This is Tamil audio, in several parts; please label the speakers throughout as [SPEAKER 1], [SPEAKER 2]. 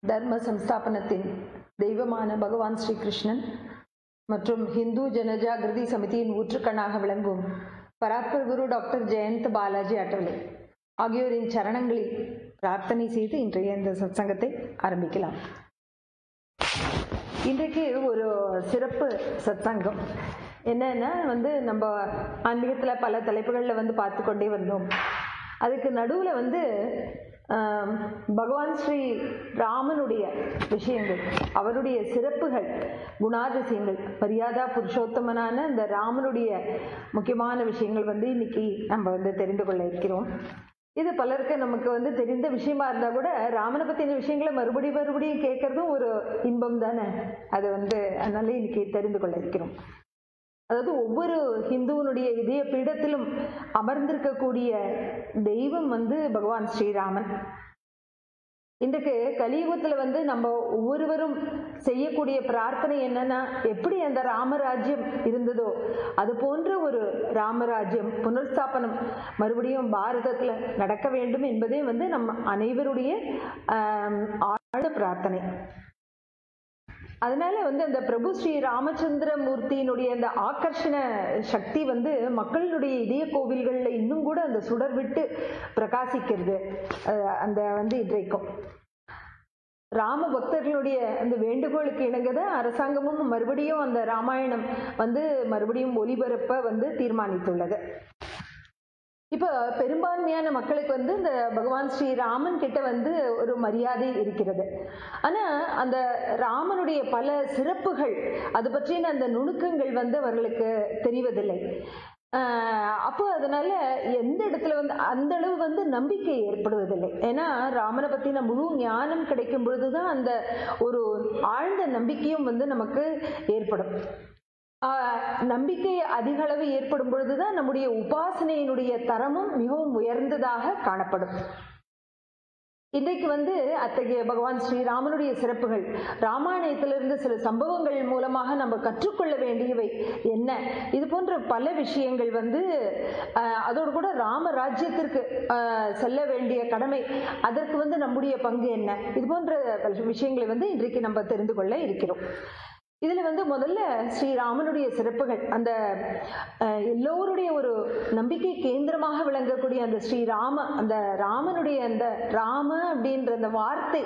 [SPEAKER 1] தர்ம சம்ஸ்தாபனத்தின் தெய்வமான பகவான் ஸ்ரீகிருஷ்ணன் மற்றும் ஹிந்து ஜனஜாகிருதி சமிதியின் ஊற்றுக்கண்ணாக விளங்கும் பராத்பர குரு டாக்டர் ஜெயந்த் பாலாஜி அட்டவலை ஆகியோரின் சரணங்களில் பிரார்த்தனை செய்து இன்றைய இந்த சத்சங்கத்தை ஆரம்பிக்கலாம் இன்றைக்கு ஒரு சிறப்பு சத்சங்கம் என்னன்னா வந்து நம்ம ஆன்மீகத்தில் பல தலைப்புகளில் வந்து பார்த்து கொண்டே வந்தோம் அதுக்கு நடுவில் வந்து ஆம், பகவான் ஸ்ரீ ராமனுடைய விஷயங்கள் அவருடைய சிறப்புகள் குணாதிசயங்கள் மரியாதா புருஷோத்தமனான இந்த ராமனுடைய முக்கியமான விஷயங்கள் வந்து இன்னைக்கு நம்ம வந்து தெரிந்து கொள்ள இருக்கிறோம் இது பலருக்கு நமக்கு வந்து தெரிந்த விஷயமா இருந்தா கூட ராமனை பத்தின விஷயங்களை மறுபடியும் மறுபடியும் கேட்கறதும் ஒரு இன்பம் தானே அது வந்து அதனால இன்னைக்கு தெரிந்து கொள்ள இருக்கிறோம் அதாவது ஒவ்வொரு ஹிந்துவனுடைய இதய பீடத்திலும் அமர்ந்திருக்கக்கூடிய தெய்வம் வந்து பகவான் ஸ்ரீராமன் இன்றைக்கு கலியுகத்துல வந்து நம்ம ஒவ்வொருவரும் செய்யக்கூடிய பிரார்த்தனை என்னன்னா எப்படி அந்த ராமராஜ்யம் இருந்ததோ அது போன்ற ஒரு ராமராஜ்யம் புனர்ஸ்தாபனம் மறுபடியும் பாரதத்துல நடக்க வேண்டும் என்பதே வந்து நம்ம அனைவருடைய ஆம், ஆழ்ந்த பிரார்த்தனை அதனால வந்து அந்த பிரபு ஸ்ரீ ராமச்சந்திர மூர்த்தியினுடைய அந்த ஆகர்ஷண சக்தி வந்து மக்களுடைய இதய கோவில்கள்ல இன்னும் கூட அந்த சுடர் விட்டு பிரகாசிக்கிறது அஹ் அந்த வந்து இன்றைக்கும் ராம பக்தர்களுடைய அந்த வேண்டுகோளுக்கு இணங்கதான் அரசாங்கமும் மறுபடியும் அந்த ராமாயணம் வந்து மறுபடியும் ஒளிபரப்ப வந்து தீர்மானித்துள்ளது இப்போ பெரும்பான்மையான மக்களுக்கு வந்து இந்த பகவான் ஸ்ரீ ராமன் கிட்ட வந்து ஒரு மரியாதை இருக்கிறது ஆனா அந்த ராமனுடைய பல சிறப்புகள் அது பற்றின அந்த நுணுக்கங்கள் வந்து அவர்களுக்கு தெரிவதில்லை ஆஹ் அப்போ அதனால எந்த இடத்துல வந்து அந்த அளவு வந்து நம்பிக்கை ஏற்படுவதில்லை ஏன்னா ராமனை பத்தின முழு ஞானம் கிடைக்கும் பொழுதுதான் அந்த ஒரு ஆழ்ந்த நம்பிக்கையும் வந்து நமக்கு ஏற்படும் ஆஹ் நம்பிக்கை அதிக அளவு ஏற்படும் பொழுதுதான் நம்முடைய உபாசனையினுடைய தரமும் மிகவும் உயர்ந்ததாக காணப்படும் இன்றைக்கு வந்து அத்தகைய பகவான் ஸ்ரீராமனுடைய சிறப்புகள் ராமாயணத்திலிருந்து சில சம்பவங்கள் மூலமாக நம்ம கற்றுக்கொள்ள வேண்டியவை என்ன இது போன்ற பல விஷயங்கள் வந்து ஆஹ், அதோடு கூட ராம ராஜ்யத்திற்கு ஆஹ், செல்ல வேண்டிய கடமை அதற்கு வந்து நம்முடைய பங்கு என்ன இது போன்ற விஷயங்களை வந்து இன்றைக்கு நம்ம தெரிந்து கொள்ள இருக்கிறோம் இதுல வந்து முதல்ல ஸ்ரீராமனுடைய சிறப்புகள் அந்த அஹ், எல்லோருடைய ஒரு நம்பிக்கை கேந்திரமாக விளங்கக்கூடிய அந்த ஸ்ரீராம அந்த ராமனுடைய அந்த ராம அப்படின்ற அந்த வார்த்தை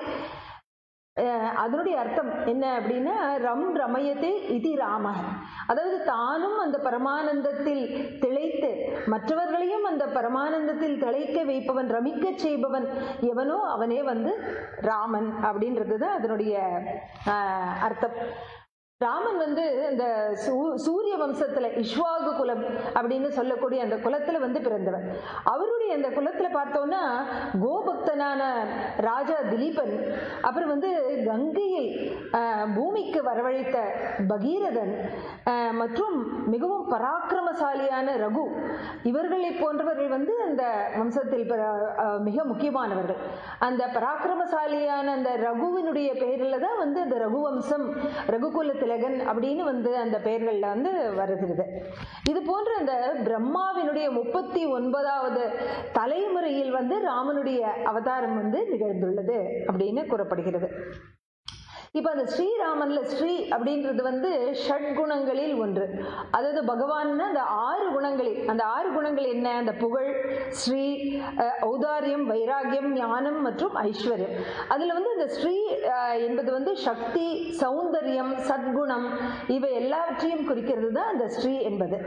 [SPEAKER 1] அஹ், அதனுடைய அர்த்தம் என்ன அப்படின்னா ரம் ரமயத்தே இதி ராம அதாவது தானும் அந்த பரமானந்தத்தில் திளைத்து மற்றவர்களையும் அந்த பரமானந்தத்தில் திளைக்க வைப்பவன் ரமிக்கச் செய்பவன் எவனோ அவனே வந்து ராமன் அப்படின்றது தான் அதனுடைய அஹ், அர்த்தம் ராமன் வந்து இந்த சூ- சூரிய வம்சத்துல இஷ்வாகு குலம் அப்படின்னு சொல்லக்கூடிய அந்த குலத்துல வந்து பிறந்தவர் அவருடைய அந்த குலத்துல பார்த்தோம்னா கோபக்தனான ராஜா திலீபன் அப்புறம் வந்து கங்கையை ஆஹ், பூமிக்கு வரவழைத்த பகீரதன் ஆஹ், மற்றும் மிகவும் பராக்கிரமசாலியான ரகு இவர்களை போன்றவர்கள் வந்து அந்த வம்சத்தில் பிற- ஆஹ், மிக முக்கியமானவர்கள் அந்த பராக்கிரமசாலியான அந்த ரகுவினுடைய பெயரில் தான் வந்து அந்த ரகுவம்சம் ரகுகுல திலகன் அப்படின்னு வந்து அந்த பெயர்கள்ல வந்து வருகிறது இது போன்ற அந்த பிரம்மாவினுடைய முப்பத்தி ஒன்பதாவது தலைமுறையில் வந்து ராமனுடைய அவதாரம் வந்து நிகழ்ந்துள்ளது அப்படின்னு கூறப்படுகிறது இப்போ அந்த ஸ்ரீராமன்ல ஸ்ரீ அப்படின்றது வந்து ஷட்குணங்களில் ஒன்று அதாவது பகவான் அந்த ஆறு குணங்களில் அந்த ஆறு குணங்கள் என்ன அந்த புகழ் ஸ்ரீ அஹ், ஔதாரியம் வைராகியம் ஞானம் மற்றும் ஐஸ்வர்யம் அதுல வந்து இந்த ஸ்ரீ அஹ், என்பது வந்து சக்தி சௌந்தரியம் சத்குணம் இவை எல்லாவற்றையும் குறிக்கிறது தான் அந்த ஸ்ரீ என்பது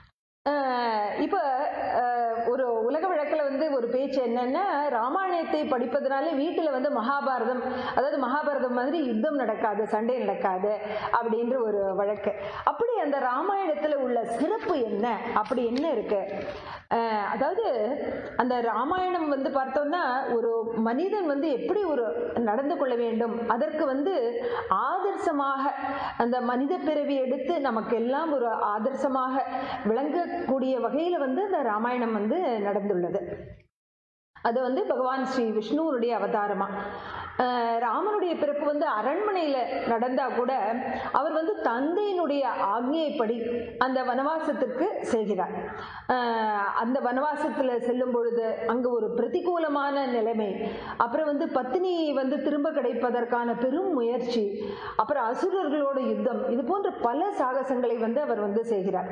[SPEAKER 1] அஹ் இப்ப அஹ், ஒரு உலக வழக்கில் வந்து ஒரு பேச்சு என்னன்னா ராமாயணத்தை படிப்பதனால வீட்டுல வந்து மகாபாரதம் அதாவது மகாபாரதம் மாதிரி யுத்தம் நடக்காது சண்டை நடக்காது அப்படின்ற ஒரு வழக்கு அப்படி அந்த ராமாயணத்துல உள்ள சிறப்பு என்ன அப்படி என்ன இருக்கு அஹ், அதாவது அந்த ராமாயணம் வந்து பார்த்தோம்னா ஒரு மனிதன் வந்து எப்படி ஒரு நடந்து கொள்ள வேண்டும் அதற்கு வந்து ஆதர்சமாக அந்த மனித பிறவி எடுத்து நமக்கு எல்லாம் ஒரு ஆதர்சமாக விளங்கக்கூடிய வகையில் வந்து அந்த ராமாயணம் வந்து நடந்துள்ளது அது வந்து பகவான் ஸ்ரீ விஷ்ணுவனுடைய அவதாரமா அஹ் ராமனுடைய பிறப்பு வந்து அரண்மனையில நடந்தா கூட அவர் வந்து தந்தையினுடைய ஆக்ஞைப்படி அந்த வனவாசத்திற்கு செல்கிறார் அஹ் அந்த வனவாசத்துல செல்லும் பொழுது அங்க ஒரு பிரதிகூலமான நிலைமை அப்புறம் வந்து பத்தினி வந்து திரும்ப கிடைப்பதற்கான பெரும் முயற்சி அப்புறம் அசுரர்களோட யுத்தம் இது போன்ற பல சாகசங்களை வந்து அவர் வந்து செய்கிறார்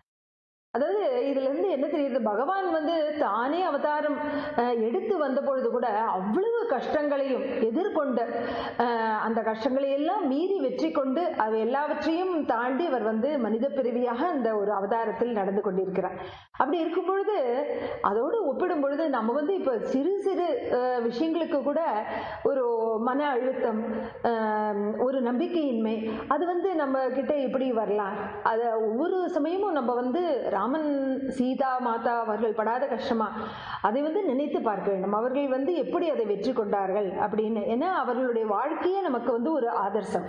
[SPEAKER 1] அதாவது இதுல இருந்து என்ன தெரியுது பகவான் வந்து தானே அவதாரம் அஹ், எடுத்து வந்த பொழுது கூட அவ்வளவு கஷ்டங்களையும் எதிர்கொண்டு அஹ், அந்த கஷ்டங்களை எல்லாம் மீறி வெற்றி கொண்டு அவை எல்லாவற்றையும் தாண்டி அவர் வந்து மனித பிறவியாக அந்த ஒரு அவதாரத்தில் நடந்து கொண்டிருக்கிறார் அப்படி இருக்கும் பொழுது அதோடு ஒப்பிடும் பொழுது நம்ம வந்து இப்ப சிறு சிறு அஹ், விஷயங்களுக்கு கூட ஒரு மன அழுத்தம் அஹ், ஒரு நம்பிக்கையின்மை அது வந்து நம்ம கிட்ட எப்படி வரலாம் அதை ஒவ்வொரு சமயமும் நம்ம வந்து ராமன் சீதா மாதா அவர்கள் படாத கஷ்டமா அதை வந்து நினைத்து பார்க்க வேண்டும் அவர்கள் வந்து எப்படி அதை வெற்றி கொண்டார்கள் அப்படின்னு ஏன்னா அவர்களுடைய வாழ்க்கையே நமக்கு வந்து ஒரு ஆதர்சம்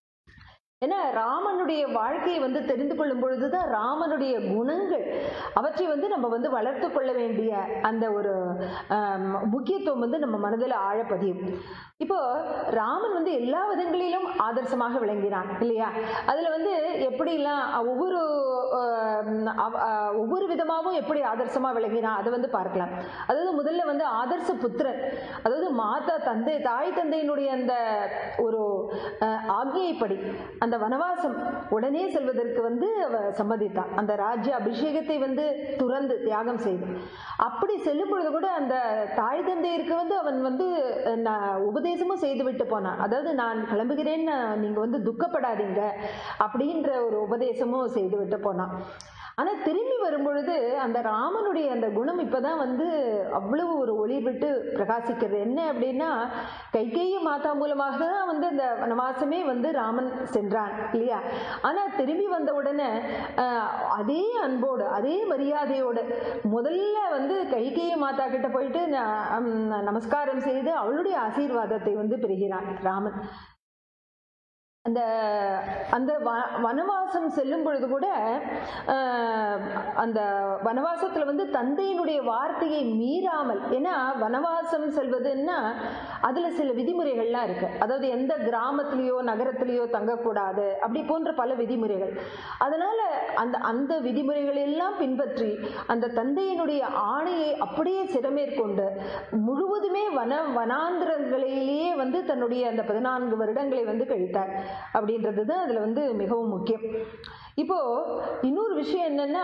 [SPEAKER 1] ஏன்னா ராமனுடைய வாழ்க்கையை வந்து தெரிந்து கொள்ளும் பொழுதுதான் ராமனுடைய குணங்கள் அவற்றை வந்து நம்ம வந்து வளர்த்து கொள்ள வேண்டிய அந்த ஒரு ஆம், முக்கியத்துவம் வந்து நம்ம மனதில் ஆழப்பதியும் இப்போ ராமன் வந்து எல்லா விதங்களிலும் ஆதர்சமாக விளங்கினான் இல்லையா அதுல வந்து எப்படிலாம் ஒவ்வொரு ஆம், அவ- ஆ, ஒவ்வொரு விதமாகவும் எப்படி ஆதர்சமா விளங்கினான் அதை வந்து பார்க்கலாம் அதாவது முதல்ல வந்து ஆதர்ச புத்திரன் அதாவது மாதா தந்தை தாய் தந்தையினுடைய அந்த ஒரு அஹ், ஆக்ஞைப்படி அந்த வனவாசம் உடனே செல்வதற்கு வந்து அவ சம்மதித்தான் அந்த ராஜ்ய அபிஷேகத்தை வந்து துறந்து தியாகம் செய்து அப்படி செல்லும் பொழுது கூட அந்த தாய் தந்தையருக்கு வந்து அவன் வந்து அஹ், நான் உபதேசமும் செய்து விட்டு போனான் அதாவது நான் கிளம்புகிறேன்னு நீங்க வந்து துக்கப்படாதீங்க அப்படின்ற ஒரு உபதேசமும் செய்து விட்டு போனான் ஆனா திரும்பி வரும்பொழுது அந்த ராமனுடைய அந்த குணம் இப்பதான் வந்து அவ்வளவு ஒரு ஒளி விட்டு பிரகாசிக்கிறது என்ன அப்படின்னா கைகேயி மாதா மூலமாக தான் வந்து அந்த வனவாசமே வந்து ராமன் சென்றான் இல்லையா ஆனா திரும்பி வந்த உடனே ஆஹ், அதே அன்போடு அதே மரியாதையோடு முதல்ல வந்து கைகேயி மாதா கிட்ட போயிட்டு ந- ஹம், நமஸ்காரம் செய்து அவளுடைய ஆசீர்வாதத்தை வந்து பெறுகிறான் ராமன் அந்த அந்த வ- வனவாசம் செல்லும் பொழுது கூட ஆஹ், அந்த வனவாசத்துல வந்து தந்தையினுடைய வார்த்தையை மீறாமல் ஏன்னா வனவாசம் செல்வதுன்னா அதுல சில விதிமுறைகள்லாம் இருக்கு அதாவது எந்த கிராமத்திலேயோ நகரத்திலேயோ தங்கக்கூடாது அப்படி போன்ற பல விதிமுறைகள் அதனால அந்த அந்த விதிமுறைகளை எல்லாம் பின்பற்றி அந்த தந்தையினுடைய ஆணையை அப்படியே சிறமேற்கொண்டு முழுவதுமே வன வனாந்திரங்களிலேயே வந்து தன்னுடைய அந்த பதினான்கு வருடங்களை வந்து கழித்தார் அப்படின்றது தான் அதுல வந்து மிகவும் முக்கியம் இப்போ இன்னொரு விஷயம் என்னன்னா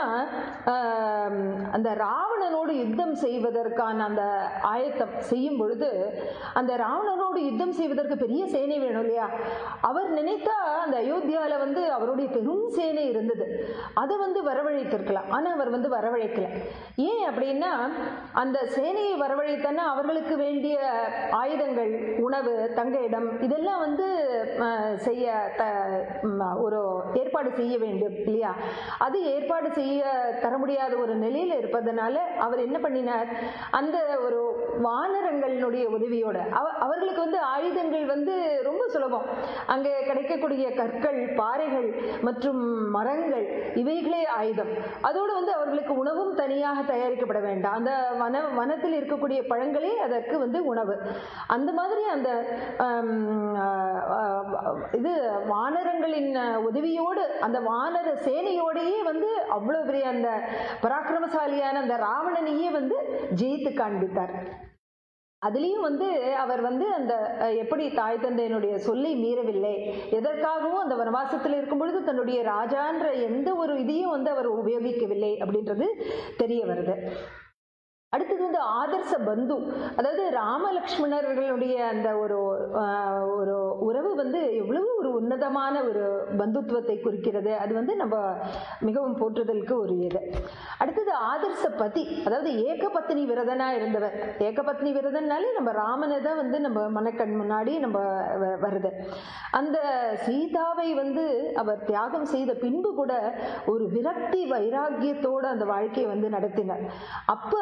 [SPEAKER 1] ஆம், அந்த ராவணனோடு யுத்தம் செய்வதற்கான அந்த ஆயத்தம் செய்யும் பொழுது அந்த ராவணனோடு யுத்தம் செய்வதற்கு பெரிய சேனை வேணும் இல்லையா அவர் நினைத்தா அந்த அயோத்தியால வந்து அவருடைய பெரும் சேனை இருந்தது அதை வந்து வரவழைத்திருக்கலாம் ஆனா அவர் வந்து வரவழைக்கல ஏன் அப்படின்னா அந்த சேனையை வரவழைத்தனா அவர்களுக்கு வேண்டிய ஆயுதங்கள் உணவு தங்க இடம் இதெல்லாம் வந்து அஹ், செய்ய த ம், ஒரு ஏற்பாடு செய்ய வேண்டும் இல்லையா அது ஏற்பாடு செய்ய தர முடியாத ஒரு நிலையில இருப்பதனால அவர் என்ன பண்ணினார் அந்த ஒரு வானரங்களுடைய உதவியோட அவ- அவர்களுக்கு வந்து ஆயுதங்கள் வந்து ரொம்ப சுலபம் அங்கே கிடைக்கக்கூடிய கற்கள் பாறைகள் மற்றும் மரங்கள் இவைகளே ஆயுதம் அதோடு வந்து அவர்களுக்கு உணவும் தனியாக தயாரிக்கப்பட வேண்டாம் அந்த வன வனத்தில் இருக்கக்கூடிய பழங்களே அதற்கு வந்து உணவு அந்த மாதிரி அந்த ஆம், ஆஹ், ஆஹ், இது வானரங்களின் உதவியோடு அந்த வானர சேனையோடையே வந்து அவ்வளவு பெரிய அந்த பராக்கிரமசாலியான அந்த ராவணனையே வந்து ஜெயித்து காண்பித்தார் அதுலேயும் வந்து அவர் வந்து அந்த அஹ், எப்படி தாய் தந்தையினுடைய சொல்லை மீறவில்லை எதற்காகவும் அந்த வனவாசத்தில் இருக்கும் பொழுது தன்னுடைய ராஜான்ற எந்த ஒரு இதையும் வந்து அவர் உபயோகிக்கவில்லை அப்படின்றது தெரிய வருது அடுத்தது வந்து ஆதர்ச பந்து அதாவது ராமலக்ஷ்மணர்களுடைய அந்த ஒரு ஆஹ், ஒரு உறவு வந்து எவ்வளவு ஒரு உன்னதமான ஒரு பந்துத்துவத்தை குறிக்கிறது அது வந்து நம்ம மிகவும் போற்றுதலுக்கு உரியது அடுத்தது ஆதர்ச பதி அதாவது ஏகபத்னி விரதனா இருந்தவர் ஏகபத்னி விரதன்னாலே நம்ம ராமனை தான் வந்து நம்ம மனக்கண் முன்னாடி நம்ம வ- வருது அந்த சீதாவை வந்து அவர் தியாகம் செய்த பின்பு கூட ஒரு விரக்தி வைராக்கியத்தோட அந்த வாழ்க்கையை வந்து நடத்தினார் அப்ப அந்த சமயத்துல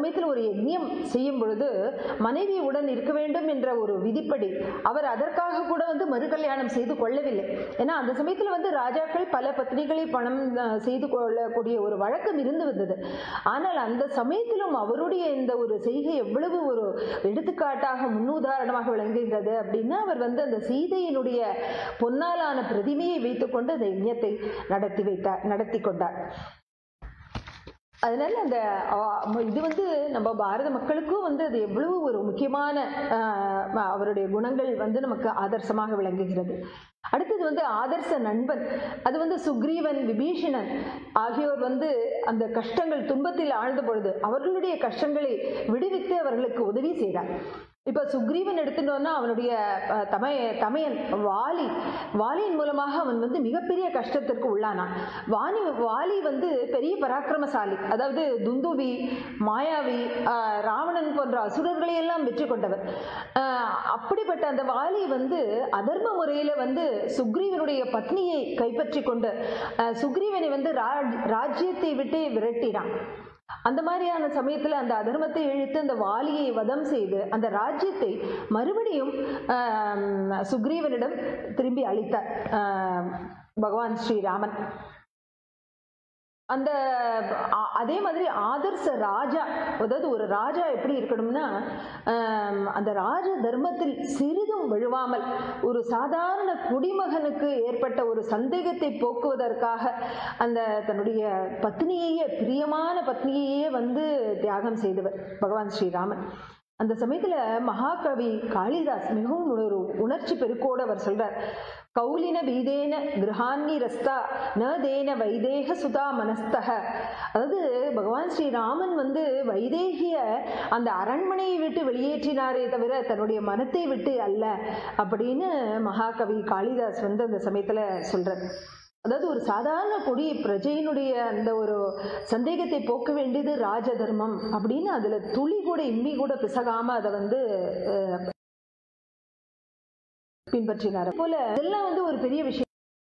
[SPEAKER 1] சமயத்தில் ஒரு யஜ்யம் செய்யும் பொழுது மனைவியுடன் இருக்க வேண்டும் என்ற ஒரு விதிப்படி அவர் அதற்காக கூட வந்து மறுகல்யாணம் செய்து கொள்ளவில்லை ஏன்னா அந்த சமயத்தில் வந்து ராஜாக்கள் பல பத்னிகளை பணம் அஹ், செய்து கொள்ளக்கூடிய ஒரு வழக்கம் இருந்து வந்தது ஆனால் அந்த சமயத்திலும் அவருடைய இந்த ஒரு செய்கை எவ்வளவு ஒரு எடுத்துக்காட்டாக முன்னுதாரணமாக விளங்குகிறது அப்படின்னா அவர் வந்து அந்த சீதையினுடைய பொன்னாலான பிரதிமையை வைத்துக்கொண்டு அந்த யஜ்ஞத்தை நடத்தி வைத்தார் நடத்தி கொண்டார் அதனால அந்த ஆ, ம- இது வந்து நம்ம பாரத மக்களுக்கும் வந்து அது எவ்வளவு ஒரு முக்கியமான ஆ, ம- அவருடைய குணங்கள் வந்து நமக்கு ஆதர்சமாக விளங்குகிறது அடுத்தது வந்து ஆதர்ச நண்பன் அது வந்து சுக்ரீவன் விபீஷணன் ஆகியோர் வந்து அந்த கஷ்டங்கள் துன்பத்தில் ஆழ்ந்த பொழுது அவர்களுடைய கஷ்டங்களை விடுவித்து அவர்களுக்கு உதவி செய்தார் இப்ப சுக்ரீவன் எடுத்துட்டோம்னா அவனுடைய அஹ், தமைய தமையன் வாலி வாலியின் மூலமாக அவன் வந்து மிகப்பெரிய கஷ்டத்திற்கு உள்ளானான் வாணி வாலி வந்து பெரிய பராக்கிரமசாலி அதாவது துந்துவி மாயாவி ஆஹ், ராவணன் போன்ற அசுரர்களை எல்லாம் வெற்றி கொண்டவர் ஆஹ், அப்படிப்பட்ட அந்த வாலி வந்து அதர்ம முறையில வந்து சுக்ரீவனுடைய பத்னியை கைப்பற்றி கொண்டு ஆஹ், சுக்ரீவனை வந்து ராஜ் ராஜ்யத்தை விட்டு விரட்டினான் அந்த மாதிரியான சமயத்துல அந்த அதர்மத்தை இழுத்து அந்த வாலியை வதம் செய்து அந்த ராஜ்யத்தை மறுபடியும் ஆம், சுக்ரீவனிடம் திரும்பி அளித்தார் ஆம், பகவான் ஸ்ரீராமன் அந்த அ- அதே மாதிரி ஆதர்ச ராஜா அதாவது ஒரு ராஜா எப்படி இருக்கணும்னா ஆம், அந்த ராஜ தர்மத்தில் சிறிதும் விழுவாமல் ஒரு சாதாரண குடிமகனுக்கு ஏற்பட்ட ஒரு சந்தேகத்தை போக்குவதற்காக அந்த தன்னுடைய பத்னியையே பிரியமான பத்னியையே வந்து தியாகம் செய்தவர் பகவான் ஸ்ரீராமன் அந்த சமயத்துல மகாகவி காளிதாஸ் மிகவும் ஒரு உணர்ச்சி பெருக்கோடு அவர் சொல்றார் கௌலின பீதேன கிரகான்னி ரஸ்தா ந தேன வைதேக சுதா மனஸ்தக அதாவது பகவான் ஸ்ரீராமன் வந்து வைதேகிய அந்த அரண்மனையை விட்டு வெளியேற்றினாரே தவிர தன்னுடைய மனத்தை விட்டு அல்ல அப்படின்னு மகாகவி காளிதாஸ் வந்து அந்த சமயத்துல சொல்றார் அதாவது ஒரு சாதாரண கொடி பிரஜையினுடைய அந்த ஒரு சந்தேகத்தை போக்க வேண்டியது ராஜ தர்மம் அப்படின்னு அதுல துளி கூட இம்மி கூட பிசகாம அதை வந்து அஹ், பின்பற்றினார் போல இதெல்லாம் வந்து ஒரு பெரிய விஷயம்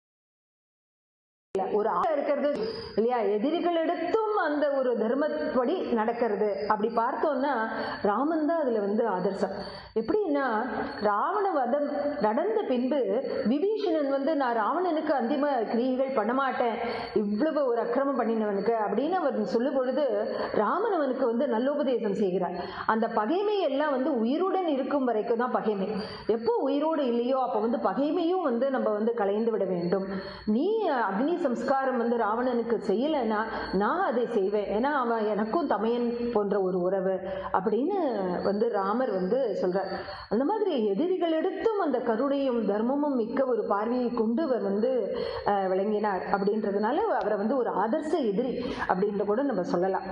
[SPEAKER 1] இல்ல. ஒரு ஆளா இருக்கிறது இல்லையா எதிரிகளிடத்தும் அந்த ஒரு தர்மப்படி நடக்கிறது அப்படி பார்த்தோம்னா ராமன் தான் அதுல வந்து ஆதர்சம் எப்படின்னா ராவண வதம் நடந்த பின்பு விபீஷணன் வந்து நான் ராவணனுக்கு அந்திம கிரியைகள் பண்ண மாட்டேன் இவ்வளவு ஒரு அக்கிரமம் பண்ணினவனுக்கு அப்படின்னு அவர் சொல்லும் பொழுது ராமன் அவனுக்கு வந்து நல்லுபதேசம் செய்கிறார் அந்த பகைமை எல்லாம் வந்து உயிருடன் இருக்கும் வரைக்கும் தான் பகைமை எப்போ உயிரோடு இல்லையோ அப்போ வந்து பகைமையும் வந்து நம்ம வந்து களைந்து விட வேண்டும் நீ அக்னி சம்ஸ்காரம் வந்து ராவணனுக்கு செய்யலைன்னா நான் அதை செய்வேன் ஏன்னா அவன் எனக்கும் தமையன் போன்ற ஒரு உறவு அப்படின்னு வந்து ராமர் வந்து சொல்றார் அந்த மாதிரி எதிரிகளிடத்தும் அந்த கருணையும் தர்மமும் மிக்க ஒரு பார்வையை கொண்டு அவர் வந்து அஹ், விளங்கினார் அப்படின்றதுனால அவரை வந்து ஒரு ஆதர்ச எதிரி அப்படின்னு கூட நம்ம சொல்லலாம்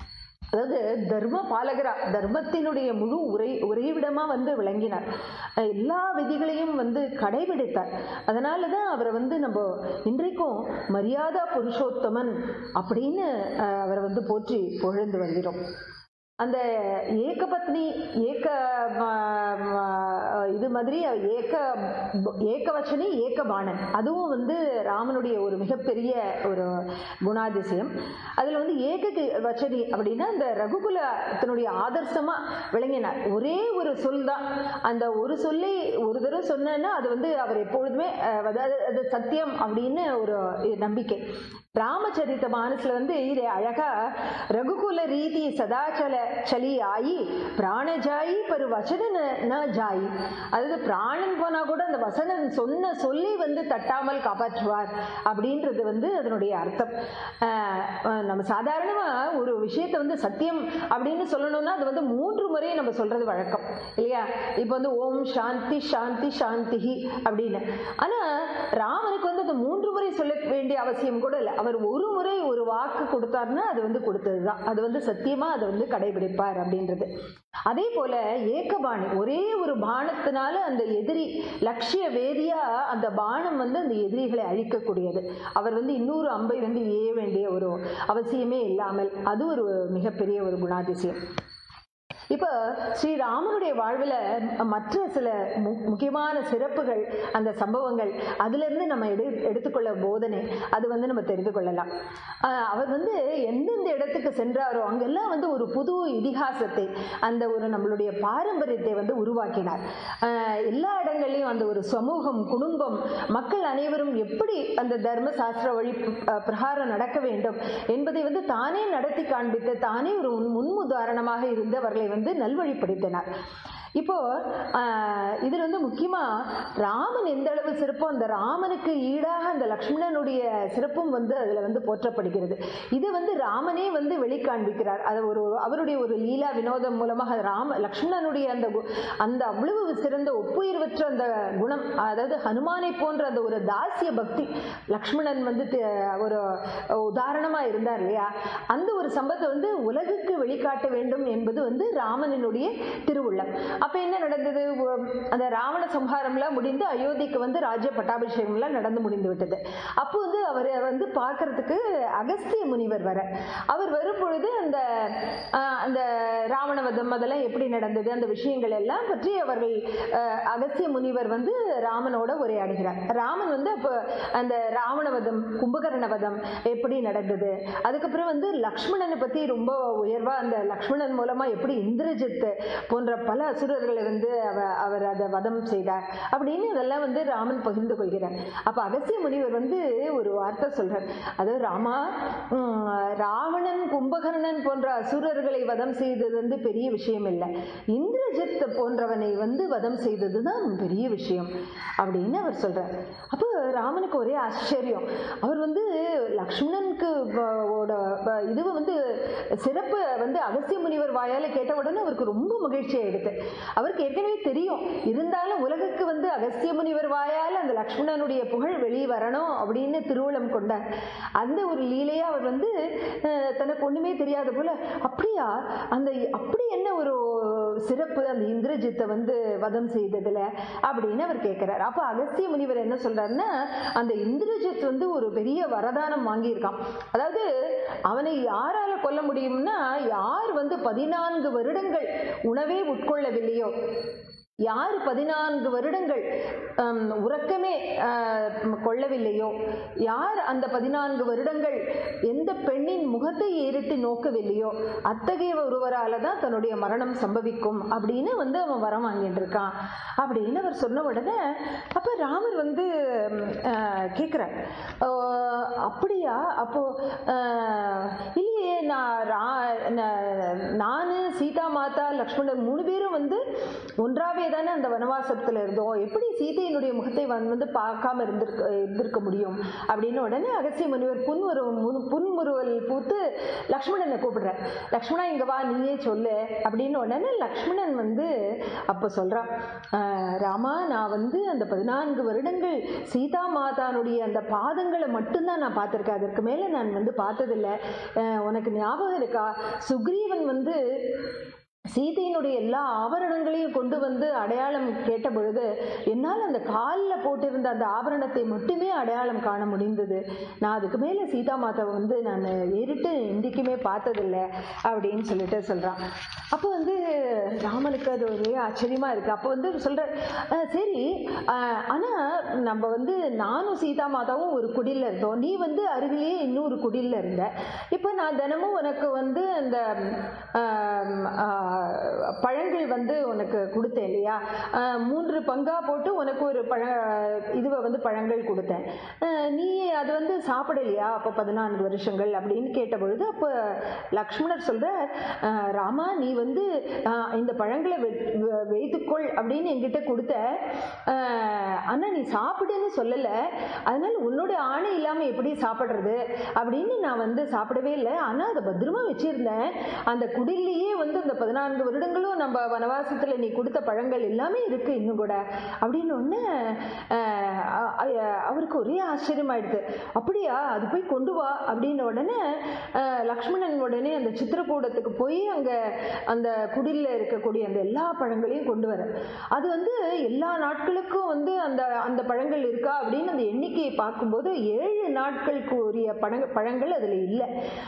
[SPEAKER 1] அதாவது தர்ம பாலகரா தர்மத்தினுடைய முழு உரை உறைவிடமா வந்து விளங்கினார் அஹ் எல்லா விதிகளையும் வந்து கடைபிடித்தார் அதனால தான் அவரை வந்து நம்ம இன்றைக்கும் மரியாதா புருஷோத்தமன் அப்படின்னு அஹ், அவரை வந்து போற்றி புகழ்ந்து வருகிறோம் அந்த ஏகபத்னி ஏக ம- ம- இது மாதிரி ஏக ஏகவச்சனி ஏகபாணன் அதுவும் வந்து ராமனுடைய ஒரு மிகப்பெரிய ஒரு குணாதிசயம் அதில் வந்து ஏக வச்சனி அப்படின்னா இந்த ரகுகுலத்தினுடைய ஆதர்சமா விளங்கினார் ஒரே ஒரு சொல் தான் அந்த ஒரு சொல்லை ஒரு தடவை சொன்னேன்னா அது வந்து அவர் எப்பொழுதுமே அஹ், அதாவது அது சத்தியம் அப்படின்னு ஒரு நம்பிக்கை ராமச்சரித்த மானஸ்ல வந்து இது அழகா ரகுகுல ரீதி சதாச்சல சலி ஆயி பிராணஜாயி பரு வசன ந- ந ஜாயி அதாவது பிராணன் போனா கூட அந்த வசனன் சொன்ன சொல்லி வந்து தட்டாமல் காப்பாற்றுவார் அப்படின்றது வந்து அதனுடைய அர்த்தம் ஆஹ் ஆஹ் நம்ம சாதாரணமா ஒரு விஷயத்தை வந்து சத்தியம் அப்படின்னு சொல்லணும்னா அது வந்து மூன்று முறை நம்ம சொல்றது வழக்கம் இல்லையா இப்போ வந்து ஓம் சாந்தி சாந்தி சாந்தி அப்படின்னு ஆனா ராமனுக்கு வந்து அது மூன்று முறை சொல்ல வேண்டிய அவசியம் கூட இல்லை அவர் ஒரு முறை ஒரு வாக்கு கொடுத்தாருன்னா அது வந்து கொடுத்ததுதான் அது வந்து சத்தியமா அதை வந்து கடைபிடிப்பார் அப்படின்றது அதே போல ஏகபாணி ஒரே ஒரு பானத்தினால அந்த எதிரி லட்சிய வேதியா அந்த பானம் வந்து அந்த எதிரிகளை அழிக்கக்கூடியது அவர் வந்து இன்னொரு அம்பை வந்து ஏய வேண்டிய ஒரு அவசியமே இல்லாமல் அது ஒரு மிகப்பெரிய ஒரு குணாதிசயம் இப்போ ஸ்ரீராமனுடைய வாழ்வில் மற்ற சில மு- முக்கியமான சிறப்புகள் அந்த சம்பவங்கள் அதிலிருந்து நம்ம எடு எடுத்துக்கொள்ள போதனை அது வந்து நம்ம தெரிந்து கொள்ளலாம் ஆஹ் அவர் வந்து எந்தெந்த இடத்துக்கு சென்றாரோ அங்கெல்லாம் வந்து ஒரு புது இதிகாசத்தை அந்த ஒரு நம்மளுடைய பாரம்பரியத்தை வந்து உருவாக்கினார் ஆஹ் எல்லா இடங்கள்லையும் அந்த ஒரு சமூகம் குடும்பம் மக்கள் அனைவரும் எப்படி அந்த தர்ம சாஸ்திர வழி அஹ், பிரகாரம் நடக்க வேண்டும் என்பதை வந்து தானே நடத்தி காண்பித்து தானே ஒரு முன்- முன்முதாரணமாக இருந்து அவர்களை வந்து நல்வழிப்படுத்தினார் இப்போ ஆஹ், இதுல வந்து முக்கியமா ராமன் எந்த அளவு சிறப்போ அந்த ராமனுக்கு ஈடாக அந்த லக்ஷ்மணனுடைய சிறப்பும் வந்து அதுல வந்து போற்றப்படுகிறது இது வந்து ராமனே வந்து வெளிக்காண்பிக்கிறார் அது ஒரு அவருடைய ஒரு லீலா வினோதம் மூலமாக ராம லக்ஷ்மணனுடைய அந்த கு- அந்த அவ்வளவு சிறந்த ஒப்புயர்வற்ற அந்த குணம் அதாவது ஹனுமானை போன்ற அந்த ஒரு தாசிய பக்தி லக்ஷ்மணன் வந்து தி- ஒரு உதாரணமா இருந்தார் இல்லையா அந்த ஒரு சம்பவத்தை வந்து உலகுக்கு வெளிக்காட்ட வேண்டும் என்பது வந்து ராமனினுடைய திருவுள்ளம் அப்ப என்ன நடந்தது ஒ- அந்த ராவண சம்ஹாரம்லாம் முடிந்து அயோத்திக்கு வந்து ராஜ்ய பட்டாபிஷேகம்லாம் நடந்து முடிந்து விட்டது அப்போ வந்து அவர் வந்து பார்க்கறதுக்கு அகஸ்திய முனிவர் வர அவர் வரும் பொழுது அந்த ஆஹ், அந்த ராவணவதம் அதெல்லாம் எப்படி நடந்தது அந்த விஷயங்கள் எல்லாம் பற்றி அவர்கள் ஆஹ், அகஸ்திய முனிவர் வந்து ராமனோட உரையாடுகிறார் ராமன் வந்து அப்போ அந்த ராவணவதம் கும்பகர்ணவதம் எப்படி நடந்தது அதுக்கப்புறம் வந்து லக்ஷ்மணனை பத்தி ரொம்ப உயர்வா அந்த லக்ஷ்மணன் மூலமா எப்படி இந்திரஜித் போன்ற பல அசுரர்களை வந்து அவ அவர் அதை வதம் செய்தார் அப்படின்னு இதெல்லாம் வந்து ராமன் பகிர்ந்து கொள்கிறார் அப்ப அகஸ்திய முனிவர் வந்து ஒரு வார்த்தை சொல்றார் அதாவது ராமா உம், ராவணன் கும்பகர்ணன் போன்ற அசுரர்களை வதம் செய்தது வந்து பெரிய விஷயம் இல்லை இந்திரஜித் போன்றவனை வந்து வதம் செய்தது தான் பெரிய விஷயம் அப்படின்னு அவர் சொல்றார் அப்போ ராமனுக்கு ஒரே ஆச்சரியம் அவர் வந்து லக்ஷ்மணனுக்கு வ- ஓட வ- இது வந்து சிறப்பு வந்து அகஸ்திய முனிவர் வாயால கேட்ட உடனே அவருக்கு ரொம்ப மகிழ்ச்சி ஆயிடுது அவருக்கு ஏற்கனவே தெரியும் இருந்தாலும் உலகுக்கு வந்து அகஸ்திய முனிவர் வாயால அந்த லக்ஷ்மணனுடைய புகழ் வெளியே வரணும் அப்படின்னு திருவுளம் கொண்டார் அந்த ஒரு லீலையா அவர் வந்து அஹ், தனக்கு ஒண்ணுமே தெரியாத போல அப்படியா அந்த அப்படி என்ன ஒரு சிறப்பு அந்த இந்திரஜித்தை வந்து வதம் செய்ததுல அப்படின்னு அவர் கேட்கிறார் அப்ப அகஸ்திய முனிவர் என்ன சொல்றாருன்னா அந்த இந்திரஜித் வந்து ஒரு பெரிய வரதானம் வாங்கியிருக்கான் அதாவது அவனை யாரால கொல்ல முடியும்னா யார் வந்து பதினான்கு வருடங்கள் உணவே உட்கொள்ளவில்லையோ யார் பதினான்கு வருடங்கள் ஹம், உறக்கமே ஆஹ், கொள்ளவில்லையோ யார் அந்த பதினான்கு வருடங்கள் எந்த பெண்ணின் முகத்தை ஏறிட்டு நோக்கவில்லையோ அத்தகைய ஒருவரால தான் தன்னுடைய மரணம் சம்பவிக்கும் அப்படின்னு வந்து அவன் வரம் வாங்கிட்டு இருக்கான் அப்படின்னு அவர் சொன்ன உடனே அப்ப ராமர் வந்து கேட்குறார் அப்படியா அப்போ ஆஹ், இல்லையே நான் ரா- நான் நானு சீதா மாதா லக்ஷ்மணன் மூணு பேரும் வந்து ஒன்றாவே தானே அந்த வனவாசத்துல இருந்தோம் எப்படி சீதையினுடைய முகத்தை வந்து வந்து பார்க்காம இருந்திருக்க இருந்திருக்க முடியும் அப்படின்னு உடனே அகசிய முனிவர் புன்முருவம் முன்- புன்முறுவல் பூத்து லக்ஷ்மணனை கூப்பிடுறார் லக்ஷ்மணா இங்க வா நீயே சொல்லு அப்படின்னு உடனே லக்ஷ்மணன் வந்து அப்ப சொல்றான் "ஆஹ், ராமா நான் வந்து அந்த பதினான்கு வருடங்கள் சீதா மாதானுடைய அந்த பாதங்களை மட்டும்தான் நான் பார்த்திருக்கேன் அதற்கு மேல நான் வந்து பார்த்ததில்ல அஹ், உனக்கு ஞாபகம் இருக்கா சுக்ரீவன் வந்து சீதையினுடைய எல்லா ஆபரணங்களையும் கொண்டு வந்து அடையாளம் கேட்ட பொழுது என்னால் அந்த காலில் போட்டிருந்த அந்த ஆபரணத்தை மட்டுமே அடையாளம் காண முடிந்தது நான் அதுக்கு மேலே சீதா மாதாவை வந்து நான் ஏறிட்டு இன்றைக்குமே பார்த்ததில்லை அப்படின்னு சொல்லிட்டு சொல்கிறான் அப்போ வந்து ராமனுக்கு அது ஒரே ஆச்சரியமாக இருக்குது அப்போ வந்து சொல்கிறார் சரி அஹ், ஆனா நம்ம வந்து நானும் சீதா மாதாவும் ஒரு குடியில் இருந்தோம் நீ வந்து அருகிலேயே இன்னொரு குடியில் இருந்த இப்போ நான் தினமும் உனக்கு வந்து அந்த ஆம், ஆ, பழங்கள் வந்து உனக்கு கொடுத்தேன் இல்லையா ஆ, மூன்று பங்கா போட்டு உனக்கு ஒரு பழ இதுவை வந்து பழங்கள் கொடுத்தேன் ஆ, நீ அது வந்து சாப்பிடலையா அப்போ பதினான்கு வருஷங்கள் அப்படின்னு கேட்ட பொழுது அப்போ லக்ஷ்மணர் சொல்ற "ஆ, ராமா நீ வந்து ஆ, இந்த பழங்களை வெ- வெ- வைத்துக்கொள் அப்படின்னு என்கிட்ட கொடுத்த ஆ, ஆனா நீ சாப்பிடுன்னு சொல்லல அதனால உன்னோட ஆணை இல்லாம எப்படி சாப்பிடுறது அப்படின்னு நான் வந்து சாப்பிடவே இல்லை ஆனா அதை பத்திரமா வச்சிருந்தேன் அந்த குடிலேயே வந்து அந்த பதினான்கு வருடங்களும் நம்ம வனவாசத்துல நீ கொடுத்த பழங்கள் எல்லாமே இருக்கு இன்னும் கூட அப்படின்னு ஒன்று அவருக்கு ஒரே ஆச்சரியமாயிடுது அப்படியா அது போய் கொண்டு வா அப்படின்ன உடனே அஹ், லக்ஷ்மணன் உடனே அந்த சித்திரக்கூடத்துக்கு போய் அங்க அந்த குடிலில் இருக்கக்கூடிய அந்த எல்லா பழங்களையும் கொண்டு வர அது வந்து எல்லா நாட்களுக்கும் வந்து அந்த அந்த பழங்கள் இருக்கா அப்படின்னு அந்த எண்ணிக்கையை பார்க்கும்போது ஏழு நாட்களுக்கு உரிய பழங்க பழங்கள் அதில் இல்லை அப்போ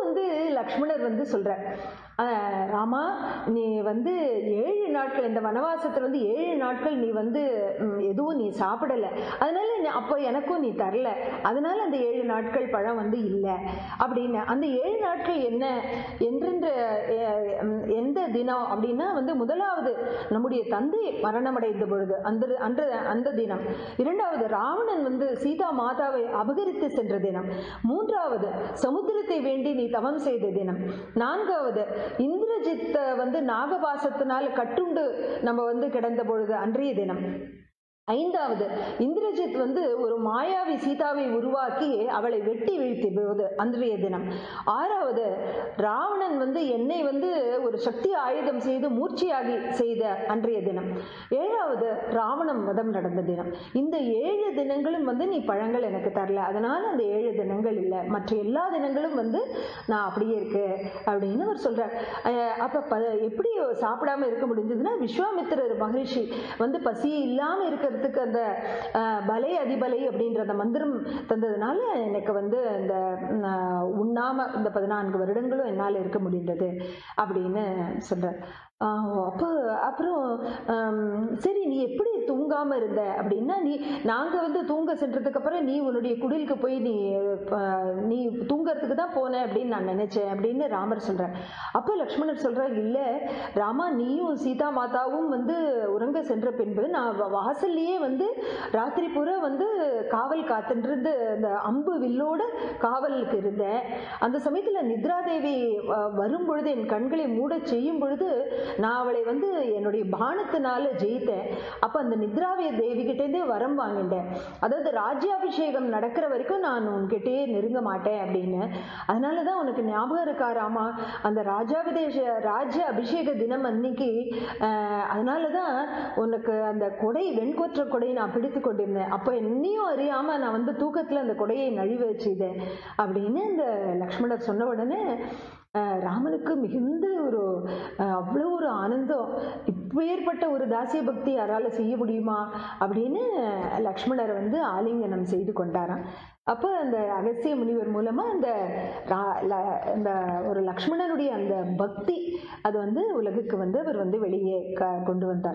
[SPEAKER 1] வந்து லக்ஷ்மணர் வந்து சொல்ற "அஹ், ராமா நீ வந்து ஏழு நாட்கள் இந்த வனவாசத்துல வந்து ஏழு நாட்கள் நீ வந்து ம், எதுவும் நீ சாப்பிடல அதனால நீ- அப்போ எனக்கும் நீ தரல அதனால அந்த ஏழு நாட்கள் பழம் வந்து இல்லை அப்படின்னு அந்த ஏழு நாட்கள் என்ன என்றென்ற அஹ், ம், எந்த தினம் அப்படின்னா வந்து முதலாவது நம்முடைய தந்தை மரணமடைந்த பொழுது அந்த அன்ற அந்த தினம் இரண்டாவது ராவணன் வந்து சீதா மாதாவை அபகரித்து சென்ற தினம் மூன்றாவது சமுத்திரத்தை வேண்டி நீ தவம் செய்த தினம் நான்காவது இந்திரஜித்த வந்து நாகபாசத்தினால் கட்டுண்டு நம்ம வந்து கிடந்த பொழுது அன்றைய தினம் ஐந்தாவது இந்திரஜித் வந்து ஒரு மாயாவி சீதாவை உருவாக்கி அவளை வெட்டி வீழ்த்திய போது அன்றைய தினம் ஆறாவது ராவணன் வந்து என்னை வந்து ஒரு சக்தி ஆயுதம் செய்து மூர்ச்சையாகி செய்த அன்றைய தினம் ஏழாவது ராவணம் வதம் நடந்த தினம் இந்த ஏழு தினங்களும் வந்து நீ பழங்கள் எனக்கு தரல அதனால அந்த ஏழு தினங்கள் இல்லை மற்ற எல்லா தினங்களும் வந்து நான் அப்படியே இருக்கு அப்படின்னு அவர் சொல்றார் அஹ் அப்ப ப- எப்படி சாப்பிடாம இருக்க முடிஞ்சதுன்னா விஸ்வாமித்திரர் மகரிஷி வந்து பசி இல்லாம இருக்கிறதுக்கு அந்த அஹ், பலை அதிபலை அப்படின்ற அந்த மந்திரம் தந்ததுனால எனக்கு வந்து இந்த ம், அஹ், உண்ணாம இந்த பதினான்கு வருடங்களும் என்னால் இருக்க முடிந்தது அப்படின்னு சொல்றார் ஆஹ் அப்போ அப்புறம் ஆம், சரி நீ எப்படி தூங்காம இருந்த அப்படின்னா நீ நாங்க வந்து தூங்க சென்றதுக்கு அப்புறம் நீ உன்னுடைய குடிலுக்கு போய் நீ ஆஹ், நீ தூங்கறதுக்கு தான் போன அப்படின்னு நான் நினைச்சேன் அப்படின்னு ராமர் சொல்றார் அப்போ லக்ஷ்மணர் சொல்றார் இல்ல ராமா நீயும் சீதா மாதாவும் வந்து உறங்க சென்ற பின்பு நான் வ- வாசல்லையே வந்து ராத்திரி பூரா வந்து காவல் காத்துன்றது அந்த அம்பு வில்லோட காவலுக்கு இருந்தேன் அந்த சமயத்துல நித்ரா தேவி அஹ், வரும் பொழுது என் கண்களை மூட செய்யும் பொழுது நான் அவளை வந்து என்னுடைய பானத்தினால ஜெயித்தேன் அப்ப அந்த நித்ராவிய தேவி கிட்டேருந்தே வரம் வாங்கிட்டேன் அதாவது ராஜ்யாபிஷேகம் நடக்கிற வரைக்கும் நான் உன்கிட்டயே நெருங்க மாட்டேன் அப்படின்னு அதனால தான் உனக்கு ஞாபகம் இருக்கா ராமா அந்த ராஜாபிதேஷ ராஜ்ய அபிஷேக தினம் அன்னைக்கு அஹ், அதனால தான் உனக்கு அந்த கொடை வெண்கொற்ற கொடை நான் பிடித்து கொண்டிருந்தேன் அப்போ என்னையும் அறியாம நான் வந்து தூக்கத்துல அந்த கொடையை நழுவ செய்தேன் அப்படின்னு இந்த லக்ஷ்மணர் சொன்ன உடனே அஹ், ராமனுக்கு மிகுந்த ஒரு அஹ், அவ்வளோ ஒரு ஆனந்தம் இப்பேற்பட்ட ஒரு தாசிய பக்தி யாரால செய்ய முடியுமா அப்படின்னு லக்ஷ்மணர் வந்து ஆலிங்கனம் செய்து கொண்டாராம் அப்போ அந்த அகஸ்திய முனிவர் மூலமா அந்த ரா- ல- இந்த ஒரு லக்ஷ்மணனுடைய அந்த பக்தி அது வந்து உலகுக்கு வந்து அவர் வந்து வெளியே க- கொண்டு வந்தார்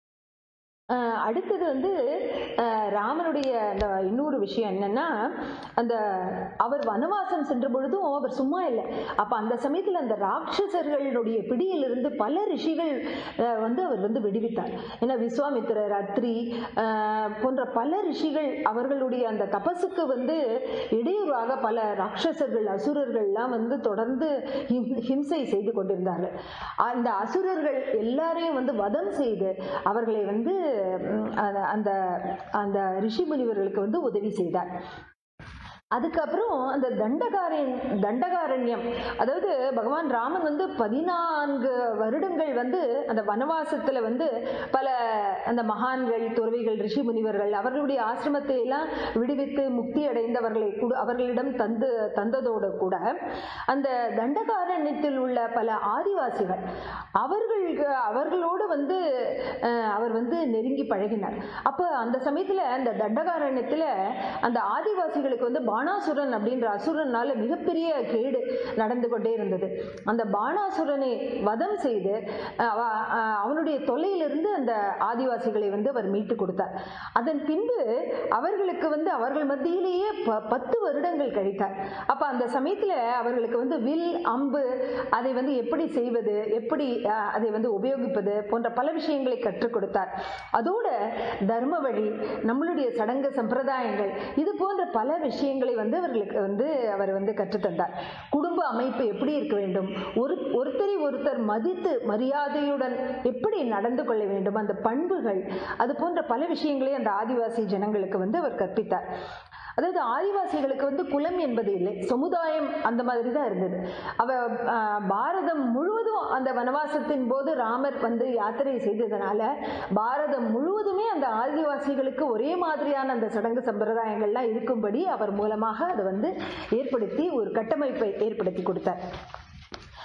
[SPEAKER 1] அஹ் அடுத்தது வந்து அஹ் ராமனுடைய அந்த இன்னொரு விஷயம் என்னன்னா அந்த அவர் வனவாசம் சென்ற பொழுதும் அவர் சும்மா இல்லை அப்ப அந்த சமயத்துல அந்த ராட்சசர்களுடைய பிடியிலிருந்து பல ரிஷிகள் அஹ், வந்து அவர் வந்து விடுவித்தார் ஏன்னா விஸ்வாமித்திரர் அத்ரி அஹ், போன்ற பல ரிஷிகள் அவர்களுடைய அந்த தபசுக்கு வந்து இடையூறாக பல ராட்சசர்கள் அசுரர்கள்லாம் வந்து தொடர்ந்து ஹிம்- ஹிம்சை செய்து கொண்டிருந்தார்கள் அந்த அசுரர்கள் எல்லாரையும் வந்து வதம் செய்து அவர்களை வந்து ம், அந்த- அந்த அந்த ரிஷி முனிவர்களுக்கு வந்து உதவி செய்தார் அதுக்கப்புறம் அந்த தண்டகாரன் தண்டகாரண்யம் அதாவது பகவான் ராமன் வந்து பதினான்கு வருடங்கள் வந்து அந்த வனவாசத்துல வந்து பல அந்த மகான்கள் துறவிகள் ரிஷி முனிவர்கள் அவர்களுடைய ஆசிரமத்தை எல்லாம் விடுவித்து முக்தி அடைந்தவர்களை கூட அவர்களிடம் தந்து தந்ததோடு கூட அந்த தண்டகாரண்யத்தில் உள்ள பல ஆதிவாசிகள் அவர்களுக்கு அவர்களோடு வந்து அஹ், அவர் வந்து நெருங்கி பழகினார் அப்போ அந்த சமயத்துல அந்த தண்டகாரண்யத்துல அந்த ஆதிவாசிகளுக்கு வந்து பானாசுரன் அப்படின்ற அசுரனால மிகப்பெரிய கேடு நடந்து கொண்டே இருந்தது அந்த பானாசுரனை வதம் செய்து அஹ், அவ- அஹ், அவனுடைய தொல்லையிலிருந்து அந்த ஆதிவாசிகளை வந்து அவர் மீட்டு கொடுத்தார் அதன் பின்பு அவர்களுக்கு வந்து அவர்கள் மத்தியிலேயே ப- பத்து வருடங்கள் கழித்தார் அப்ப அந்த சமயத்துல அவர்களுக்கு வந்து வில் அம்பு அதை வந்து எப்படி செய்வது எப்படி அஹ், அதை வந்து உபயோகிப்பது போன்ற பல விஷயங்களை கற்றுக் கொடுத்தார் அதோட தர்ம வழி நம்மளுடைய சடங்கு சம்பிரதாயங்கள் இது போன்ற பல விஷயங்களை வந்து அவர்களுக்கு வந்து அவர் வந்து கற்றுத்தந்தார் குடும்ப அமைப்பு எப்படி இருக்க வேண்டும் ஒரு ஒருத்தரை ஒருத்தர் மதித்து மரியாதையுடன் எப்படி நடந்து கொள்ள வேண்டும் அந்த பண்புகள் அது போன்ற பல விஷயங்களை அந்த ஆதிவாசி ஜனங்களுக்கு வந்து அவர் கற்பித்தார் அதாவது ஆதிவாசிகளுக்கு வந்து குலம் என்பது இல்லை சமுதாயம் அந்த மாதிரி தான் இருந்தது அவ ஆஹ், பாரதம் முழுவதும் அந்த வனவாசத்தின் போது ராமர் வந்து யாத்திரை செய்ததுனால பாரதம் முழுவதுமே அந்த ஆதிவாசிகளுக்கு ஒரே மாதிரியான அந்த சடங்கு சம்பிரதாயங்கள்லாம் இருக்கும்படி அவர் மூலமாக அதை வந்து ஏற்படுத்தி ஒரு கட்டமைப்பை ஏற்படுத்தி கொடுத்தார் அடுத்தது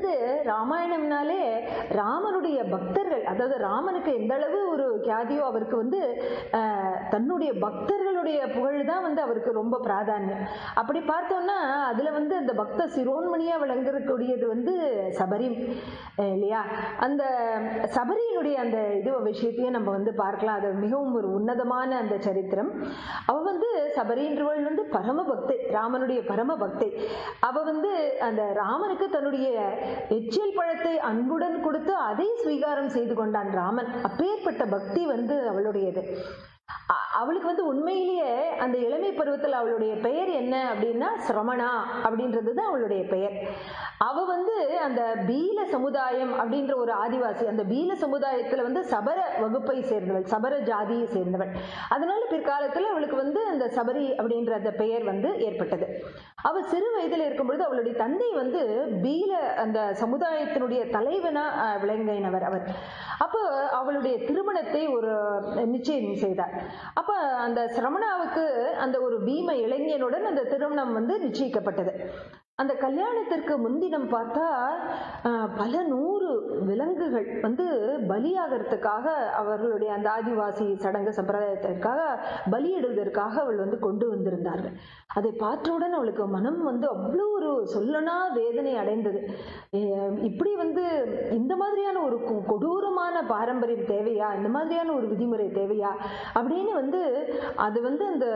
[SPEAKER 1] அடுத்து ராமாயணம்னாலே ராமனுடைய பக்தர்கள் அதாவது ராமனுக்கு எந்த அளவு ஒரு கியாதியோ அவருக்கு வந்து ஆஹ், தன்னுடைய பக்தர்களுடைய புகழ் தான் வந்து அவருக்கு ரொம்ப பிராதானியம் அப்படி பார்த்தோம்னா அதுல வந்து அந்த பக்த சிரோன்மணியா விளங்கக்கூடியது வந்து சபரி அஹ், இல்லையா அந்த சபரியினுடைய அந்த இது விஷயத்தையும் நம்ம வந்து பார்க்கலாம் அது மிகவும் ஒரு உன்னதமான அந்த சரித்திரம் அவ வந்து சபரின்றவள் வந்து பரம பக்தை ராமனுடைய பரம பக்தை அவ வந்து அந்த ராமனுக்கு தன்னுடைய எச்சில் பழத்தை அன்புடன் கொடுத்து அதை ஸ்வீகாரம் செய்து கொண்டான் ராமன் அப்பேற்பட்ட பக்தி வந்து அவளுடையது அ- அவளுக்கு வந்து உண்மையிலேயே அந்த இளமை பருவத்தில் அவளுடைய பெயர் என்ன அப்படின்னா சிரமணா அப்படின்றது தான் அவளுடைய பெயர் அவ வந்து அந்த பீல சமுதாயம் அப்படின்ற ஒரு ஆதிவாசி அந்த பீல சமுதாயத்துல வந்து சபர வகுப்பை சேர்ந்தவள் சபர ஜாதியை சேர்ந்தவள் அதனால பிற்காலத்துல அவளுக்கு வந்து அந்த சபரி அப்படின்ற அந்த பெயர் வந்து ஏற்பட்டது அவ சிறு வயதில் இருக்கும்பொழுது அவளுடைய தந்தை வந்து பீல அந்த சமுதாயத்தினுடைய தலைவனா அஹ், விளங்கினவர் அவர் அப்போ அவளுடைய திருமணத்தை ஒரு நிச்சயம் செய்தார் அப்ப அந்த சிரமணாவுக்கு அந்த ஒரு பீம இளைஞனுடன் அந்த திருமணம் வந்து நிச்சயிக்கப்பட்டது அந்த கல்யாணத்திற்கு முன்தினம் பார்த்தா அஹ், பல நூறு விலங்குகள் வந்து பலியாகிறதுக்காக அவர்களுடைய அந்த ஆதிவாசி சடங்கு சம்பிரதாயத்திற்காக பலியிடுவதற்காக அவள் வந்து கொண்டு வந்திருந்தார்கள் அதை பார்த்தவுடன் அவளுக்கு மனம் வந்து அவ்வளோ ஒரு சொல்லனா வேதனை அடைந்தது அஹ், இப்படி வந்து இந்த மாதிரியான ஒரு கொ- கொடூரமான பாரம்பரியம் தேவையா இந்த மாதிரியான ஒரு விதிமுறை தேவையா அப்படின்னு வந்து அது வந்து அந்த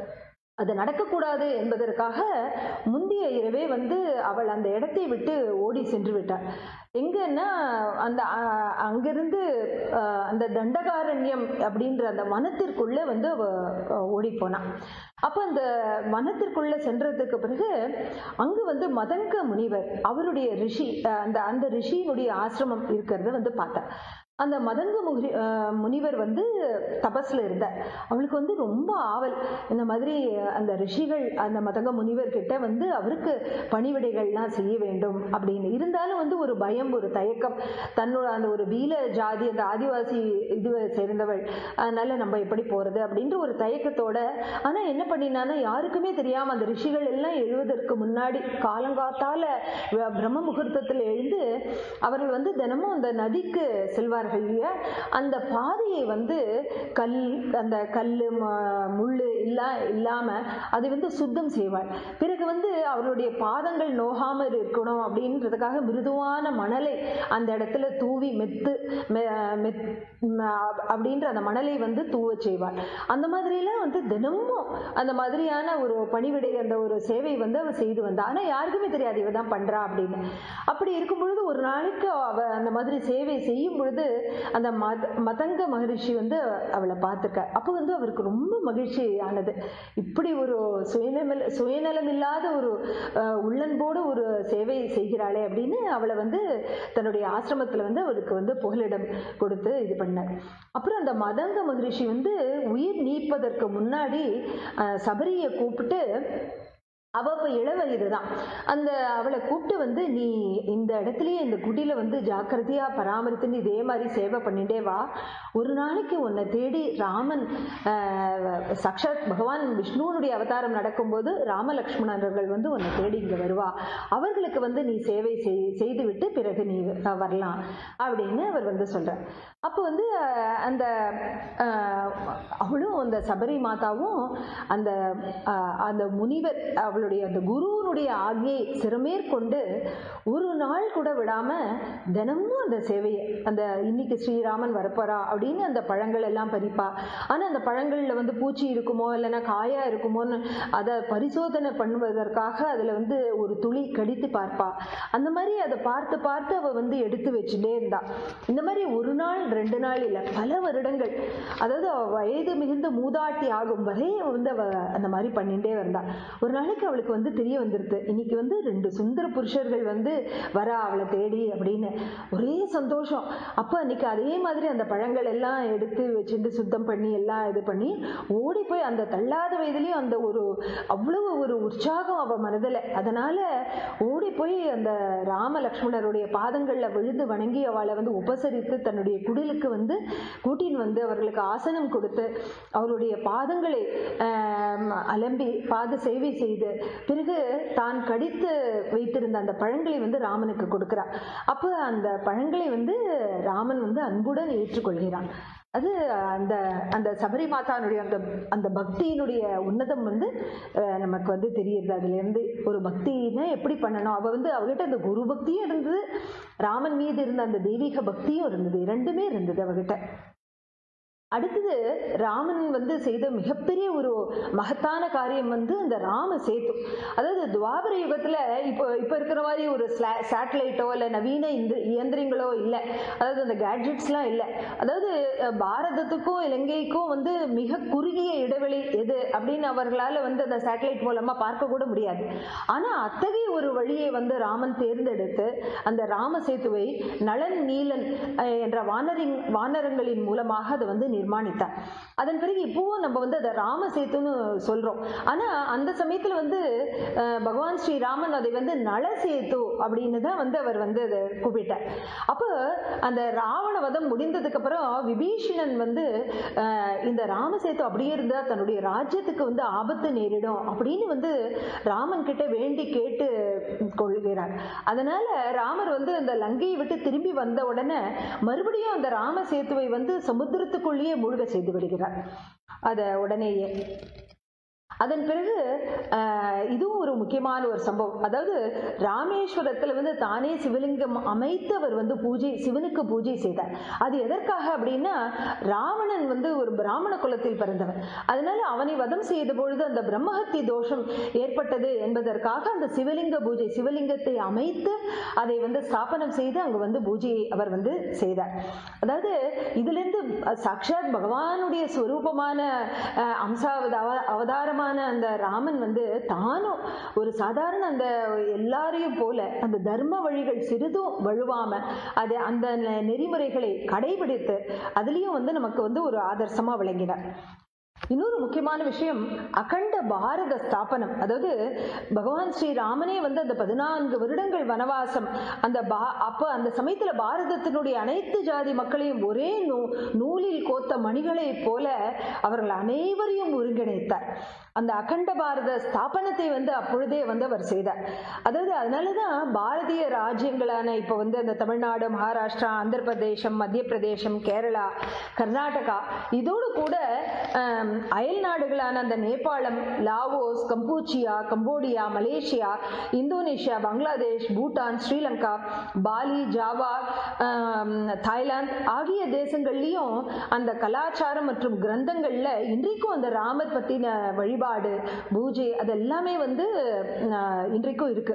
[SPEAKER 1] அது நடக்கக்கூடாது என்பதற்காக முந்தைய இரவே வந்து அவள் அந்த இடத்தை விட்டு ஓடி சென்று விட்டாள் எங்கன்னா அந்த அ- அங்கிருந்து அஹ், அந்த தண்டகாரண்யம் அப்படின்ற அந்த வனத்திற்குள்ள வந்து அவ அஹ், ஓடி போனான் அப்ப அந்த வனத்திற்குள்ள சென்றதுக்கு பிறகு அங்கு வந்து மதங்க முனிவர் அவருடைய ரிஷி அஹ், அந்த அந்த ரிஷியினுடைய ஆசிரமம் இருக்கிறத வந்து பார்த்தா அந்த மதங்க முகி அஹ், முனிவர் வந்து தபஸ்ல இருந்தார் அவளுக்கு வந்து ரொம்ப ஆவல் இந்த மாதிரி அந்த ரிஷிகள் அந்த மதங்க முனிவர் கிட்ட வந்து அவருக்கு பணிவிடைகள்லாம் செய்ய வேண்டும் அப்படின்னு இருந்தாலும் வந்து ஒரு பயம் ஒரு தயக்கம் தன்னோட அந்த ஒரு பீல ஜாதி அந்த ஆதிவாசி இதுவை சேர்ந்தவள் அதனால நம்ம எப்படி போறது அப்படின்ற ஒரு தயக்கத்தோட ஆனா என்ன பண்ணினான்னா யாருக்குமே தெரியாம அந்த ரிஷிகள் எல்லாம் எழுவதற்கு முன்னாடி காலங்காத்தால வ- பிரம்ம முகூர்த்தத்தில் எழுந்து அவர்கள் வந்து தினமும் அந்த நதிக்கு செல்வார்கள் இல்லையா அந்த பாதையை வந்து கல் அந்த கல் முள்ளு இல்லா இல்லாம அதை வந்து சுத்தம் செய்வாள் பிறகு வந்து அவருடைய பாதங்கள் நோகாம இருக்கணும் அப்படின்றதுக்காக மிருதுவான மணலை அந்த இடத்துல தூவி மெத்து மெ- மெத் ம- அப்படின்ற அந்த மணலை வந்து தூவ செய்வாள் அந்த மாதிரிலாம் வந்து தினமும் அந்த மாதிரியான ஒரு பணிவிடை அந்த ஒரு சேவை வந்து அவ செய்து வந்தா ஆனா யாருக்குமே தெரியாது இவ தான் பண்றா அப்படின்னு அப்படி இருக்கும் பொழுது ஒரு நாளைக்கு அவ அந்த மாதிரி சேவை செய்யும் பொழுது அந்த மத மதங்க மகரிஷி வந்து அவளை பார்த்துக்க அப்போ வந்து அவருக்கு ரொம்ப மகிழ்ச்சி ஆனது இப்படி ஒரு சுயநலம் சுயநலம் இல்லாத ஒரு அஹ், உள்ளன்போடு ஒரு சேவை செய்கிறாளே அப்படின்னு அவளை வந்து தன்னுடைய ஆசிரமத்துல வந்து அவருக்கு வந்து புகலிடம் கொடுத்து இது பண்ணார் அப்புறம் அந்த மதங்க மகரிஷி வந்து உயிர் நீப்பதற்கு முன்னாடி அஹ், சபரியை கூப்பிட்டு அவ இப்ப இளவயது தான் அந்த அவளை கூப்பிட்டு வந்து நீ இந்த இடத்துலயே இந்த குடியில வந்து ஜாக்கிரதையா பராமரித்துன்னு இதே மாதிரி சேவை பண்ணிட்டே வா ஒரு நாளைக்கு உன்னை தேடி ராமன் ஆஹ், சாக்ஷாத் பகவான் விஷ்ணுவனுடைய அவதாரம் நடக்கும்போது ராமலக்ஷ்மணர்கள் வந்து உன்னை தேடி இங்க வருவா அவர்களுக்கு வந்து நீ சேவை செய் செய்து விட்டு பிறகு நீ அஹ், வரலாம் அப்படின்னு அவர் வந்து சொல்றார் அப்போ வந்து அஹ், அந்த அஹ், அவளும் அந்த சபரி மாதாவும் அந்த அஹ், அந்த முனிவர் அவளுடைய அந்த குருவனுடைய ஆகியை சிறமேற்கொண்டு ஒரு நாள் கூட விடாம தினமும் அந்த சேவையை அந்த இன்னைக்கு ஸ்ரீராமன் வரப்போறா அப்படின்னு அந்த பழங்கள் எல்லாம் பறிப்பா ஆனா அந்த பழங்கள்ல வந்து பூச்சி இருக்குமோ இல்லைன்னா காயா இருக்குமோன்னு அதை பரிசோதனை பண்ணுவதற்காக அதுல வந்து ஒரு துளி கடித்து பார்ப்பா அந்த மாதிரி அதை பார்த்து பார்த்து அவ வந்து எடுத்து வச்சுட்டே இருந்தா இந்த மாதிரி ஒரு நாள் ரெண்டு நாள் இல்லை பல வருடங்கள் அதாவது அவ வயது மிகுந்த மூதாட்டி ஆகும் வரை அவ வந்து அவ அந்த மாதிரி பண்ணிட்டே வந்தா ஒரு நாளைக்கு அவளுக்கு வந்து தெரிய வந்துருது இன்னைக்கு வந்து ரெண்டு சுந்தர புருஷர்கள் வந்து வரா அவளை தேடி அப்படின்னு ஒரே சந்தோஷம் அப்போ அன்னைக்கு அதே மாதிரி அந்த பழங்கள் எல்லாம் எடுத்து வச்சுட்டு சுத்தம் பண்ணி எல்லாம் இது பண்ணி ஓடி போய் அந்த தள்ளாத வயதுலயும் அந்த ஒரு அவ்வளவு ஒரு உற்சாகம் அவ மனதில் அதனால ஓடி போய் அந்த ராம லக்ஷ்மணருடைய பாதங்கள்ல விழுந்து வணங்கி அவளை வந்து உபசரித்து தன்னுடைய குடிலுக்கு வந்து கூட்டின்னு வந்து அவர்களுக்கு ஆசனம் கொடுத்து அவருடைய பாதங்களை ஆம், அலம்பி பாத சேவை செய்து பிறகு தான் கடித்து வைத்திருந்த அந்த பழங்களை வந்து ராமனுக்கு கொடுக்கிறார் அப்போ அந்த பழங்களை வந்து ராமன் வந்து அன்புடன் ஏற்றுக்கொள்கிறான் அது அந்த அந்த சபரி மாதானுடைய அந்த அந்த பக்தியினுடைய உன்னதம் வந்து அஹ், நமக்கு வந்து தெரியுது அதுல இருந்து ஒரு பக்தினா எப்படி பண்ணணும் அவ வந்து அவகிட்ட அந்த குரு பக்தியும் இருந்தது ராமன் மீது இருந்த அந்த தெய்வீக பக்தியும் இருந்தது இரண்டுமே இருந்தது அவகிட்ட அடுத்தது ராமன் வந்து செய்த மிகப்பெரிய ஒரு மகத்தான காரியம் வந்து அந்த ராம சேது அதாவது துவாபர யுகத்துல இப்போ இப்போ இருக்கிற மாதிரி ஒரு சேட்டலைட்டோ இல்லை நவீன இந்த இயந்திரங்களோ இல்லை அதாவது அந்த கேட்ஜெட்ஸ்லாம் இல்லை அதாவது அஹ், பாரதத்துக்கும் இலங்கைக்கும் வந்து மிக குறுகிய இடைவெளி எது அப்படின்னு அவர்களால் வந்து அந்த சேட்டலைட் மூலமா பார்க்க கூட முடியாது ஆனா அத்தகைய ஒரு வழியை வந்து ராமன் தேர்ந்தெடுத்து அந்த ராம சேத்துவை நளன் நீலன் அஹ், என்ற வானரின் வானரங்களின் மூலமாக அதை வந்து நிர்மாணித்தார் அதன் பிறகு இப்பவும் நம்ம வந்து அதை ராம சேத்துன்னு சொல்றோம் ஆனா அந்த சமயத்துல வந்து அஹ், பகவான் ஸ்ரீராமன் அதை வந்து நள சேத்து அப்படின்னு தான் வந்து அவர் வந்து அதை கூப்பிட்டார் அப்போ அந்த ராவண வதம் முடிந்ததுக்கு அப்புறம் விபீஷணன் வந்து அஹ், இந்த ராமசேத்து அப்படியே இருந்தா தன்னுடைய ராஜ்யத்துக்கு வந்து ஆபத்து நேரிடும் அப்படின்னு வந்து ராமன் கிட்ட வேண்டி கேட்டு கொள்கிறார் அதனால ராமர் வந்து அந்த லங்கையை விட்டு திரும்பி வந்த உடனே மறுபடியும் அந்த ராம சேத்துவை வந்து சமுத்திரத்துக்குள்ளேயே மூழ்க செய்து விடுகிறார் அத உடனேயே அதன் பிறகு ஆஹ், இதுவும் ஒரு முக்கியமான ஒரு சம்பவம் அதாவது ராமேஸ்வரத்துல வந்து தானே சிவலிங்கம் அமைத்து அவர் வந்து பூஜை சிவனுக்கு பூஜை செய்தார் அது எதற்காக அப்படின்னா ராவணன் வந்து ஒரு பிராமண குலத்தில் பிறந்தவன் அதனால அவனை வதம் செய்த பொழுது அந்த பிரம்மஹத்தி தோஷம் ஏற்பட்டது என்பதற்காக அந்த சிவலிங்க பூஜை சிவலிங்கத்தை அமைத்து அதை வந்து ஸ்தாபனம் செய்து அங்கு வந்து பூஜையை அவர் வந்து செய்தார் அதாவது இதிலிருந்து சாக்ஷாத் பகவானுடைய ஸ்வரூபமான அஹ், அம்சாவத அவ- அவதாரமான அந்த ராமன் வந்து தானும் ஒரு சாதாரண அந்த எல்லாரையும் போல அந்த தர்ம வழிகள் சிறிதும் வழுவாம அது அந்த நெ- நெறிமுறைகளை கடைபிடித்து அதுலயும் வந்து நமக்கு வந்து ஒரு ஆதர்சமா விளங்கினார் இன்னொரு முக்கியமான விஷயம் அகண்ட பாரத ஸ்தாபனம் அதாவது பகவான் ஸ்ரீராமனே வந்து அந்த பதினான்கு வருடங்கள் வனவாசம் அந்த பா அப்ப அந்த சமயத்துல பாரதத்தினுடைய அனைத்து ஜாதி மக்களையும் ஒரே நூ நூலில் கோத்த மணிகளைப் போல அவர்கள் அனைவரையும் ஒருங்கிணைத்தார் அந்த அகண்ட பாரத ஸ்தாபனத்தை வந்து அப்பொழுதே வந்து அவர் செய்தார் அதாவது அதனாலதான் பாரதிய ராஜ்யங்களான இப்போ வந்து அந்த தமிழ்நாடு மகாராஷ்டிரா ஆந்திர பிரதேசம் மத்திய பிரதேசம் கேரளா கர்நாடகா இதோடு கூட ஆம், அயல் நாடுகளான அந்த நேபாளம் Laos Kampuchea Cambodia Malaysia Indonesia Bangladesh Bhutan Sri Lanka Bali Java ஆம், தாய்லாந்து ஆகிய தேசங்கள்லயும் அந்த கலாச்சாரம் மற்றும் கிரந்தங்கள்ல இன்றைக்கும் அந்த ராமர் பத்தின வழிபாடு பூஜை அது எல்லாமே வந்து ஆஹ், இன்றைக்கும் இருக்கு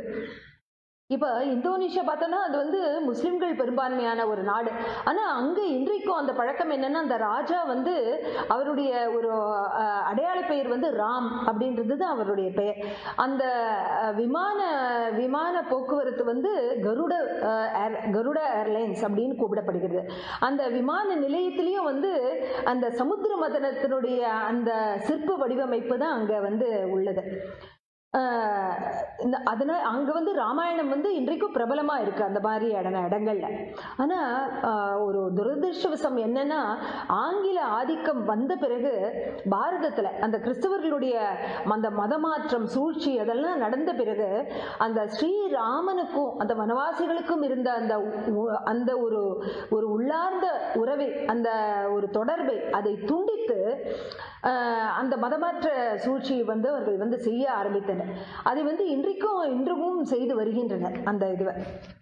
[SPEAKER 1] இப்போ இந்தோனேஷியா பார்த்தோன்னா அது வந்து முஸ்லிம்கள் பெரும்பான்மையான ஒரு நாடு ஆனால் அங்கே இன்றைக்கும் அந்த பழக்கம் என்னன்னா அந்த ராஜா வந்து அவருடைய ஒரு அஹ், அடையாள பெயர் வந்து ராம் அப்படின்றது தான் அவருடைய பெயர் அந்த அஹ், விமான விமான போக்குவரத்து வந்து கருட அஹ், ஏர் கருட ஏர்லைன்ஸ் அப்படின்னு கூப்பிடப்படுகிறது அந்த விமான நிலையத்திலையும் வந்து அந்த சமுத்திர மதனத்தினுடைய அந்த சிற்ப வடிவமைப்பு தான் அங்கே வந்து உள்ளது ஆஹ் இந்த- அதனால அங்க வந்து ராமாயணம் வந்து இன்றைக்கும் பிரபலமா இருக்கு அந்த மாதிரி இட இடங்கள்ல ஆனா ஆஹ் ஒரு துரதிருஷ்டவசம் என்னன்னா ஆங்கில ஆதிக்கம் வந்த பிறகு பாரதத்துல அந்த கிறிஸ்தவர்களுடைய அந்த மதமாற்றம் சூழ்ச்சி அதெல்லாம் நடந்த பிறகு அந்த ஸ்ரீராமனுக்கும் அந்த வனவாசிகளுக்கும் இருந்த அந்த உ- அந்த ஒரு ஒரு உள்ளார்ந்த உறவை அந்த ஒரு தொடர்பை அதை துண்டித்து ஆஹ் அந்த மதமாற்ற சூழ்ச்சியை வந்து அவர்கள் வந்து செய்ய ஆரம்பித்தனர் அதை வந்து இன்றைக்கும் இன்றும் செய்து வருகின்றனர் அந்த இதுவை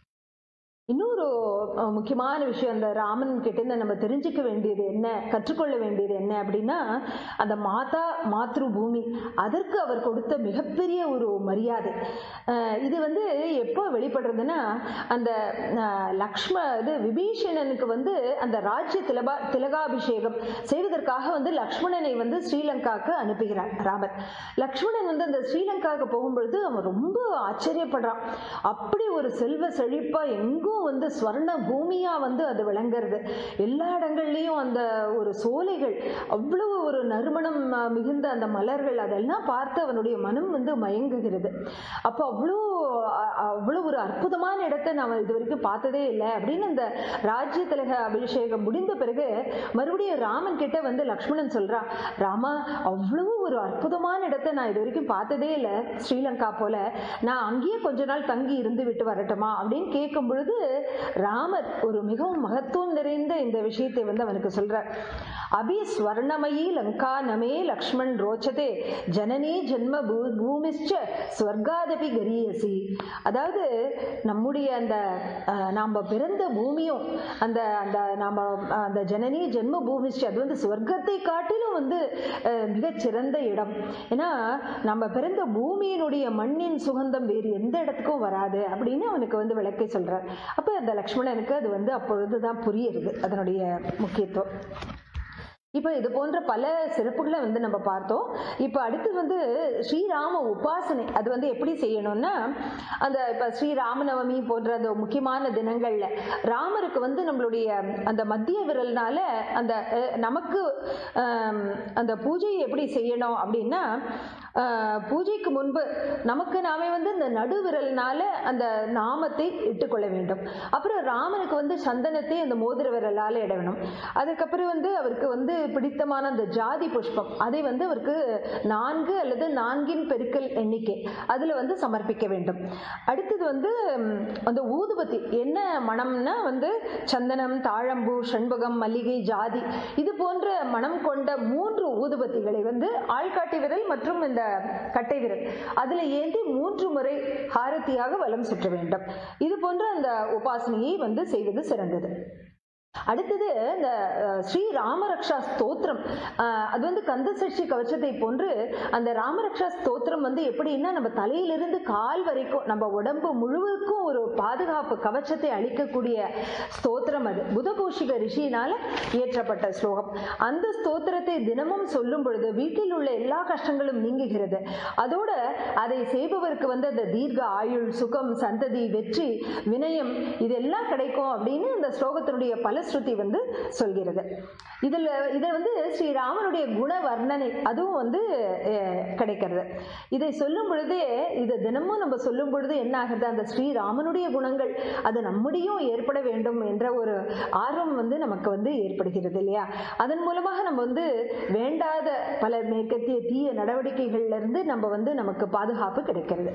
[SPEAKER 1] இன்னொரு அஹ், முக்கியமான விஷயம் அந்த ராமன் கிட்டேருந்து நம்ம தெரிஞ்சுக்க வேண்டியது என்ன கற்றுக்கொள்ள வேண்டியது என்ன அப்படின்னா அந்த மாதா மாத்ரு பூமி அதற்கு அவர் கொடுத்த மிகப்பெரிய ஒரு மரியாதை அஹ், இது வந்து எப்போ வெளிப்படுறதுன்னா அந்த அஹ், லக்ஷ்ம இது விபீஷணனுக்கு வந்து அந்த ராஜ்ய திலகா திலகாபிஷேகம் செய்வதற்காக வந்து லக்ஷ்மணனை வந்து ஸ்ரீலங்காவுக்கு அனுப்புகிறார் ராமர் லக்ஷ்மணன் வந்து அந்த ஸ்ரீலங்காவுக்கு போகும்பொழுது அவன் ரொம்ப ஆச்சரியப்படுறான் அப்படி ஒரு செல்வ செழிப்பா எங்கும் மிகவும் வந்து ஸ்வர்ண பூமியா வந்து அது விளங்குறது எல்லா இடங்கள்லயும் அந்த ஒரு சோலைகள் அவ்வளவு ஒரு நறுமணம் அஹ், மிகுந்த அந்த மலர்கள் அதெல்லாம் பார்த்து அவனுடைய மனம் வந்து மயங்குகிறது அப்போ அவ்வளோ அ- அவ்வளவு ஒரு அற்புதமான இடத்தை நான் இது வரைக்கும் பார்த்ததே இல்லை அப்படின்னு அந்த ராஜ்ய திலக அபிஷேகம் முடிந்த பிறகு மறுபடியும் ராமன் கிட்ட வந்து லக்ஷ்மணன் சொல்றா ராமா அவ்வளவு ஒரு அற்புதமான இடத்தை நான் இது வரைக்கும் பார்த்ததே இல்லை ஸ்ரீலங்கா போல நான் அங்கேயே கொஞ்ச நாள் தங்கி இருந்து விட்டு வரட்டுமா அப்படின்னு கேட்கும் பொழுது ராமர் ஒரு மிகவும் மகத்துவம் நிறைந்த இந்த விஷயத்தை வந்து அவனுக்கு சொல்றார் அபி ஸ்வர்ணமயி லங்கா நமே லக்ஷ்மண் ரோச்சதே ஜனனே ஜென்ம பூ பூமிஷ்ட ஸ்வர்காதபி கரியசி அதாவது நம்முடைய அந்த அஹ், நாம பிறந்த பூமியும் அந்த அந்த நாம அஹ், அந்த ஜனனி ஜென்ம பூமிஷ்ட அது வந்து ஸ்வர்க்கத்தை காட்டிலும் வந்து அஹ், மிகச்சிறந்த இடம் ஏன்னா நம்ம பிறந்த பூமியினுடைய மண்ணின் சுகந்தம் வேறு எந்த இடத்துக்கும் வராது அப்படின்னு அவனுக்கு வந்து விளக்கை சொல்றார் அப்ப அந்த லக்ஷ்மணனுக்கு அது வந்து அப்பொழுதுதான் புரியுது அதனுடைய முக்கியத்துவம் இப்போ இது போன்ற பல சிறப்புகளை வந்து நம்ம பார்த்தோம் இப்போ அடுத்து வந்து ஸ்ரீராம உபாசனை அது வந்து எப்படி செய்யணும்னா அந்த இப்போ ஸ்ரீராமநவமி போன்ற அந்த முக்கியமான தினங்கள்ல ராமருக்கு வந்து நம்மளுடைய அந்த மத்திய விரல்னால அந்த அஹ், நமக்கு ஆம், அந்த பூஜையை எப்படி செய்யணும் அப்படின்னா ஆஹ், பூஜைக்கு முன்பு நமக்கு நாமே வந்து இந்த நடுவிரல்னால அந்த நாமத்தை இட்டுக்கொள்ள வேண்டும் அப்புறம் ராமனுக்கு வந்து சந்தனத்தை அந்த மோதிர விரலால இடணும் அதுக்கப்புறம் வந்து அவருக்கு வந்து பிடித்தமான அந்த ஜாதி புஷ்பம் அதை வந்து அவருக்கு நான்கு அல்லது நான்கின் பெருக்கல் எண்ணிக்கை அதுல வந்து சமர்ப்பிக்க வேண்டும் அடுத்தது வந்து ம், அந்த ஊதுபத்தி என்ன மணம்னா வந்து சந்தனம் தாழம்பூ செண்பகம் மல்லிகை ஜாதி இது போன்ற மனம் கொண்ட மூன்று ஊதுபத்திகளை வந்து ஆள்காட்டி விரல் மற்றும் இந்த கட்டை விரல் அதுல ஏந்தி மூன்று முறை ஹாரதியாக வலம் சுற்ற வேண்டும் இது போன்ற அந்த உபாசனையை வந்து செய்வது சிறந்தது அடுத்தது இந்த அஹ், ஸ்ரீ ராமரக்ஷா ஸ்தோத்திரம் அஹ், அது வந்து கந்த சஷ்டி கவச்சத்தை போன்று அந்த ராமரக்ஷா ஸ்தோத்திரம் வந்து எப்படின்னா நம்ம தலையிலிருந்து கால் வரைக்கும் நம்ம உடம்பு முழுவதுக்கும் ஒரு பாதுகாப்பு கவச்சத்தை அளிக்கக்கூடிய ஸ்தோத்திரம் அது புதபூஷிக ரிஷியினால இயற்றப்பட்ட ஸ்லோகம் அந்த ஸ்தோத்திரத்தை தினமும் சொல்லும் பொழுது வீட்டில் உள்ள எல்லா கஷ்டங்களும் நீங்குகிறது அதோட அதை செய்பவருக்கு வந்து அந்த தீர்க்க ஆயுள் சுகம் சந்ததி வெற்றி வினயம் இதெல்லாம் கிடைக்கும் அப்படின்னு இந்த ஸ்லோகத்தினுடைய பலஸ்ருதி வந்து சொல்கிறது இதுல இதை வந்து ஸ்ரீராமனுடைய குண வர்ணனை அதுவும் வந்து அஹ், கிடைக்கிறது இதை சொல்லும் பொழுதே இதை தினமும் நம்ம சொல்லும் பொழுது என்ன ஆகுது அந்த ஸ்ரீராமனுடைய குணங்கள் அது நம்முடையும் ஏற்பட வேண்டும் என்ற ஒரு ஆர்வம் வந்து நமக்கு வந்து ஏற்படுகிறது இல்லையா அதன் மூலமாக நம்ம வந்து வேண்டாத பல மேற்கத்திய தீய நடவடிக்கைகள்ல இருந்து நம்ம வந்து நமக்கு பாதுகாப்பு கிடைக்கிறது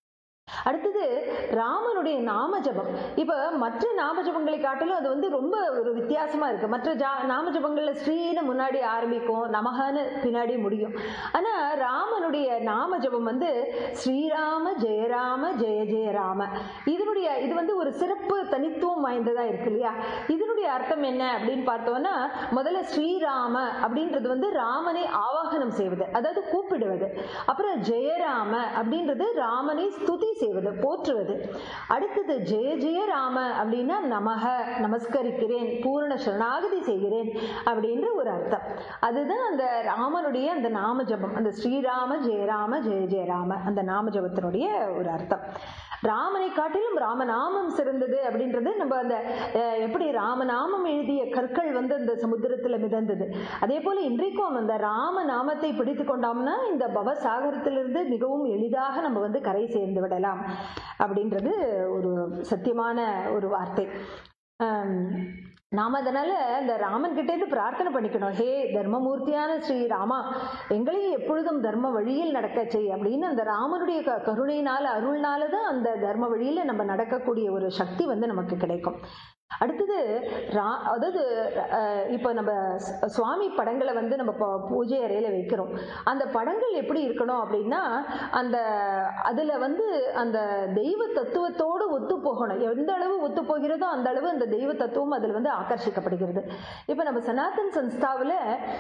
[SPEAKER 1] அடுத்தது ராமனுடைய நாம ஜபம் இப்ப மற்ற நாம ஜபங்களை காட்டிலும் அது வந்து ரொம்ப ஒரு வித்தியாசமா இருக்கு மற்ற ஜா நாம ஜபங்கள்ல ஸ்ரீன்னு முன்னாடி ஆரம்பிக்கும் நமகன்னு பின்னாடி முடியும் ஆனா ராமனுடைய நாம ஜபம் வந்து ஸ்ரீராம ஜெயராம ஜெய ஜெயராம இதனுடைய இது வந்து ஒரு சிறப்பு தனித்துவம் வாய்ந்ததா இருக்கு இல்லையா இதனுடைய அர்த்தம் என்ன அப்படின்னு பார்த்தோம்னா முதல்ல ஸ்ரீராம அப்படின்றது வந்து ராமனை ஆவாகனம் செய்வது அதாவது கூப்பிடுவது அப்புறம் ஜெயராம அப்படின்றது ராமனை ஸ்துதி செய்வது போற்றுவது அடுத்தது ஜெய ஜெய ராம அப்படின்னா நமக நமஸ்கரிக்கிறேன் பூரண சரணாகதி செய்கிறேன் அப்படின்ற ஒரு அர்த்தம் அதுதான் அந்த ராமனுடைய அந்த நாம ஜபம் அந்த ஸ்ரீராம ஜெயராம ஜெய ஜெயராம அந்த நாம ஜபத்தினுடைய ஒரு அர்த்தம் ராமனை காட்டிலும் ராமநாமம் சிறந்தது அப்படின்றது நம்ம அந்த அஹ், எப்படி ராமநாமம் எழுதிய கற்கள் வந்து அந்த சமுத்திரத்துல மிதந்தது அதே போல இன்றைக்கும் அந்த ராம நாமத்தை பிடித்து கொண்டோம்னா இந்த பவசாகரத்திலிருந்து மிகவும் எளிதாக நம்ம வந்து கரை சேர்ந்து விடலாம் அப்படின்றது ஒரு சத்தியமான ஒரு வார்த்தை ஆம், நாம அதனால இந்த ராமன் கிட்ட இருந்து பிரார்த்தனை பண்ணிக்கணும் ஹே தர்மமூர்த்தியான ஸ்ரீ ராமா எங்களையும் எப்பொழுதும் தர்ம வழியில் நடக்க செய் அப்படின்னு அந்த ராமனுடைய க- கருணையினால அருள்னால தான் அந்த தர்ம வழியில நம்ம நடக்கக்கூடிய ஒரு சக்தி வந்து நமக்கு கிடைக்கும் அடுத்தது ரா அதாவது அஹ், இப்போ நம்ம ஸ்- சுவாமி படங்களை வந்து நம்ம இப்போ பூஜை அறையில வைக்கிறோம் அந்த படங்கள் எப்படி இருக்கணும் அப்படின்னா அந்த அதுல வந்து அந்த தெய்வ தத்துவத்தோடு ஒத்து போகணும் எந்த அளவு ஒத்து போகிறதோ அந்த அளவு அந்த தெய்வ தத்துவம் அதில் வந்து ஆகர்ஷிக்கப்படுகிறது இப்போ நம்ம சனாதன் சன்ஸ்தாவில்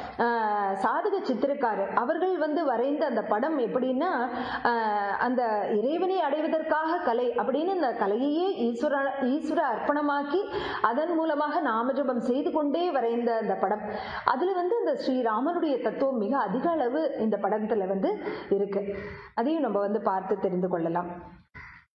[SPEAKER 1] சாதக சித்திரக்காரர் அவர்கள் வந்து வரைந்த அந்த படம் எப்படின்னா ஆஹ், அந்த இறைவனை அடைவதற்காக கலை அப்படின்னு அந்த கலையையே ஈஸ்வர ஈஸ்வர அர்ப்பணமாக்கி அதன் மூலமாக நாமஜபம் செய்து கொண்டே வரைந்த அந்த படம் அதுல வந்து இந்த ஸ்ரீராமனுடைய தத்துவம் மிக அதிக அளவு இந்த படத்துல வந்து இருக்கு அதையும் நம்ம வந்து பார்த்து தெரிந்து கொள்ளலாம்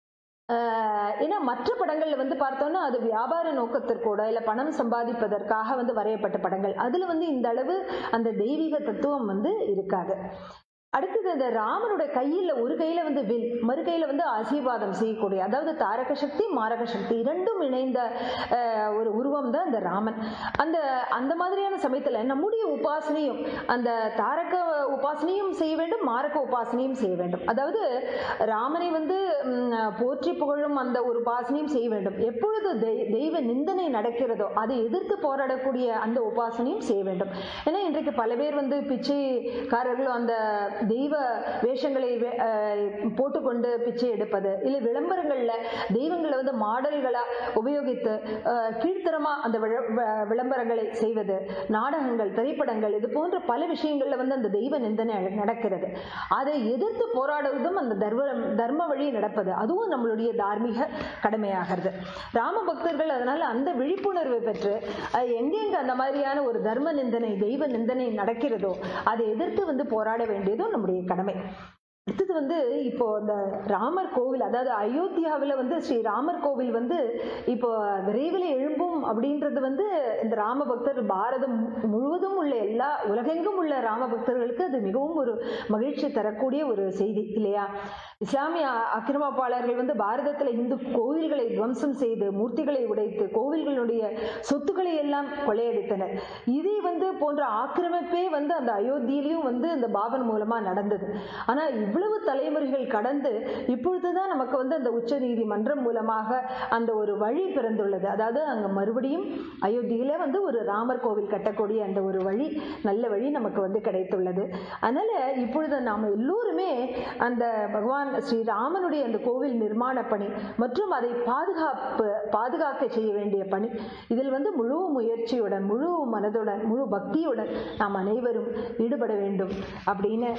[SPEAKER 1] ஆஹ் ஏன்னா மற்ற படங்கள்ல வந்து பார்த்தோம்னா அது வியாபார நோக்கத்திற்கூட இல்ல பணம் சம்பாதிப்பதற்காக வந்து வரையப்பட்ட படங்கள் அதுல வந்து இந்த அளவு அந்த தெய்வீக தத்துவம் வந்து இருக்காது அடுத்தது இந்த ராமனுடைய கையில் ஒரு கையில வந்து வில் மறு கையில வந்து ஆசீர்வாதம் செய்யக்கூடிய அதாவது தாரக சக்தி மாரக சக்தி இரண்டும் இணைந்த அஹ், ஒரு உருவம் தான் இந்த ராமன் அந்த அந்த மாதிரியான சமயத்துல நம்முடைய உபாசனையும் அந்த தாரக உபாசனையும் செய்ய வேண்டும் மாரக உபாசனையும் செய்ய வேண்டும் அதாவது ராமனை வந்து ம், போற்றி புகழும் அந்த ஒரு உபாசனையும் செய்ய வேண்டும் எப்பொழுது தெய்- தெய்வ நிந்தனை நடக்கிறதோ அதை எதிர்த்து போராடக்கூடிய அந்த உபாசனையும் செய்ய வேண்டும் ஏன்னா இன்றைக்கு பல பேர் வந்து பிச்சைக்காரர்களும் அந்த தெய்வ வேஷங்களை வே- அஹ், போட்டுக்கொண்டு பிச்சை எடுப்பது இல்லை விளம்பரங்கள்ல தெய்வங்களை வந்து மாடல்களா உபயோகித்து அஹ், கீழ்த்தரமா அந்த விள- வ- விளம்பரங்களை செய்வது நாடகங்கள் திரைப்படங்கள் இது போன்ற பல விஷயங்கள்ல வந்து அந்த தெய்வ நிந்தனை நடக்கிறது அதை எதிர்த்து போராடுவதும் அந்த தர்ம தர்ம வழி நடப்பது அதுவும் நம்மளுடைய தார்மீக கடமையாகிறது ராம பக்தர்கள் அதனால அந்த விழிப்புணர்வை பெற்று அஹ், எங்கெங்க அந்த மாதிரியான ஒரு தர்ம நிந்தனை தெய்வ நிந்தனை நடக்கிறதோ அதை எதிர்த்து வந்து போராட வேண்டியதும் நம்முடைய கடமை அடுத்தது வந்து இப்போ இந்த ராமர் கோவில் அதாவது அயோத்தியாவில் வந்து ஸ்ரீ ராமர் கோவில் வந்து இப்போ விரைவில் எழும்பும் அப்படின்றது வந்து இந்த ராம பக்தர் பாரதம் மு- முழுவதும் உள்ள எல்லா உலகெங்கும் உள்ள ராம பக்தர்களுக்கு அது மிகவும் ஒரு மகிழ்ச்சி தரக்கூடிய ஒரு செய்தி இல்லையா இஸ்லாமிய அக்கிரமப்பாளர்கள் வந்து பாரதத்தில் இந்து கோவில்களை துவம்சம் செய்து மூர்த்திகளை உடைத்து கோவில்களுடைய சொத்துக்களை எல்லாம் கொள்ளையடித்தனர் இதே வந்து போன்ற ஆக்கிரமிப்பே வந்து அந்த அயோத்தியிலையும் வந்து இந்த பாபன் மூலமா நடந்தது ஆனா இவ்வளவு தலைமுறைகள் கடந்து இப்பொழுதுதான் நமக்கு வந்து அந்த உச்ச நீதிமன்றம் மூலமாக அந்த ஒரு வழி பிறந்துள்ளது அதாவது அங்க மறுபடியும் அயோத்தியில வந்து ஒரு ராமர் கோவில் கட்டக்கூடிய அந்த ஒரு வழி நல்ல வழி நமக்கு வந்து கிடைத்துள்ளது அதனால இப்பொழுது நாம எல்லோருமே அந்த பகவான் ஸ்ரீராமனுடைய அந்த கோவில் நிர்மாண பணி மற்றும் அதை பாதுகாப்பு பாதுகாக்க செய்ய வேண்டிய பணி இதில் வந்து முழு முயற்சியுடன் முழு மனதுடன் முழு பக்தியுடன் நாம் அனைவரும் ஈடுபட வேண்டும் அப்படின்னு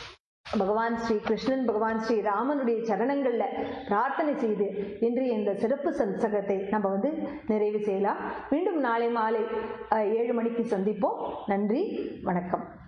[SPEAKER 1] பகவான் ஸ்ரீ கிருஷ்ணன் பகவான் ஸ்ரீ ராமனுடைய சரணங்கள்ல பிரார்த்தனை செய்து இன்று இந்த சிறப்பு சத்சங்கத்தை நம்ம வந்து நிறைவு செய்யலாம் மீண்டும் நாளை மாலை அஹ், ஏழு மணிக்கு சந்திப்போம் நன்றி வணக்கம்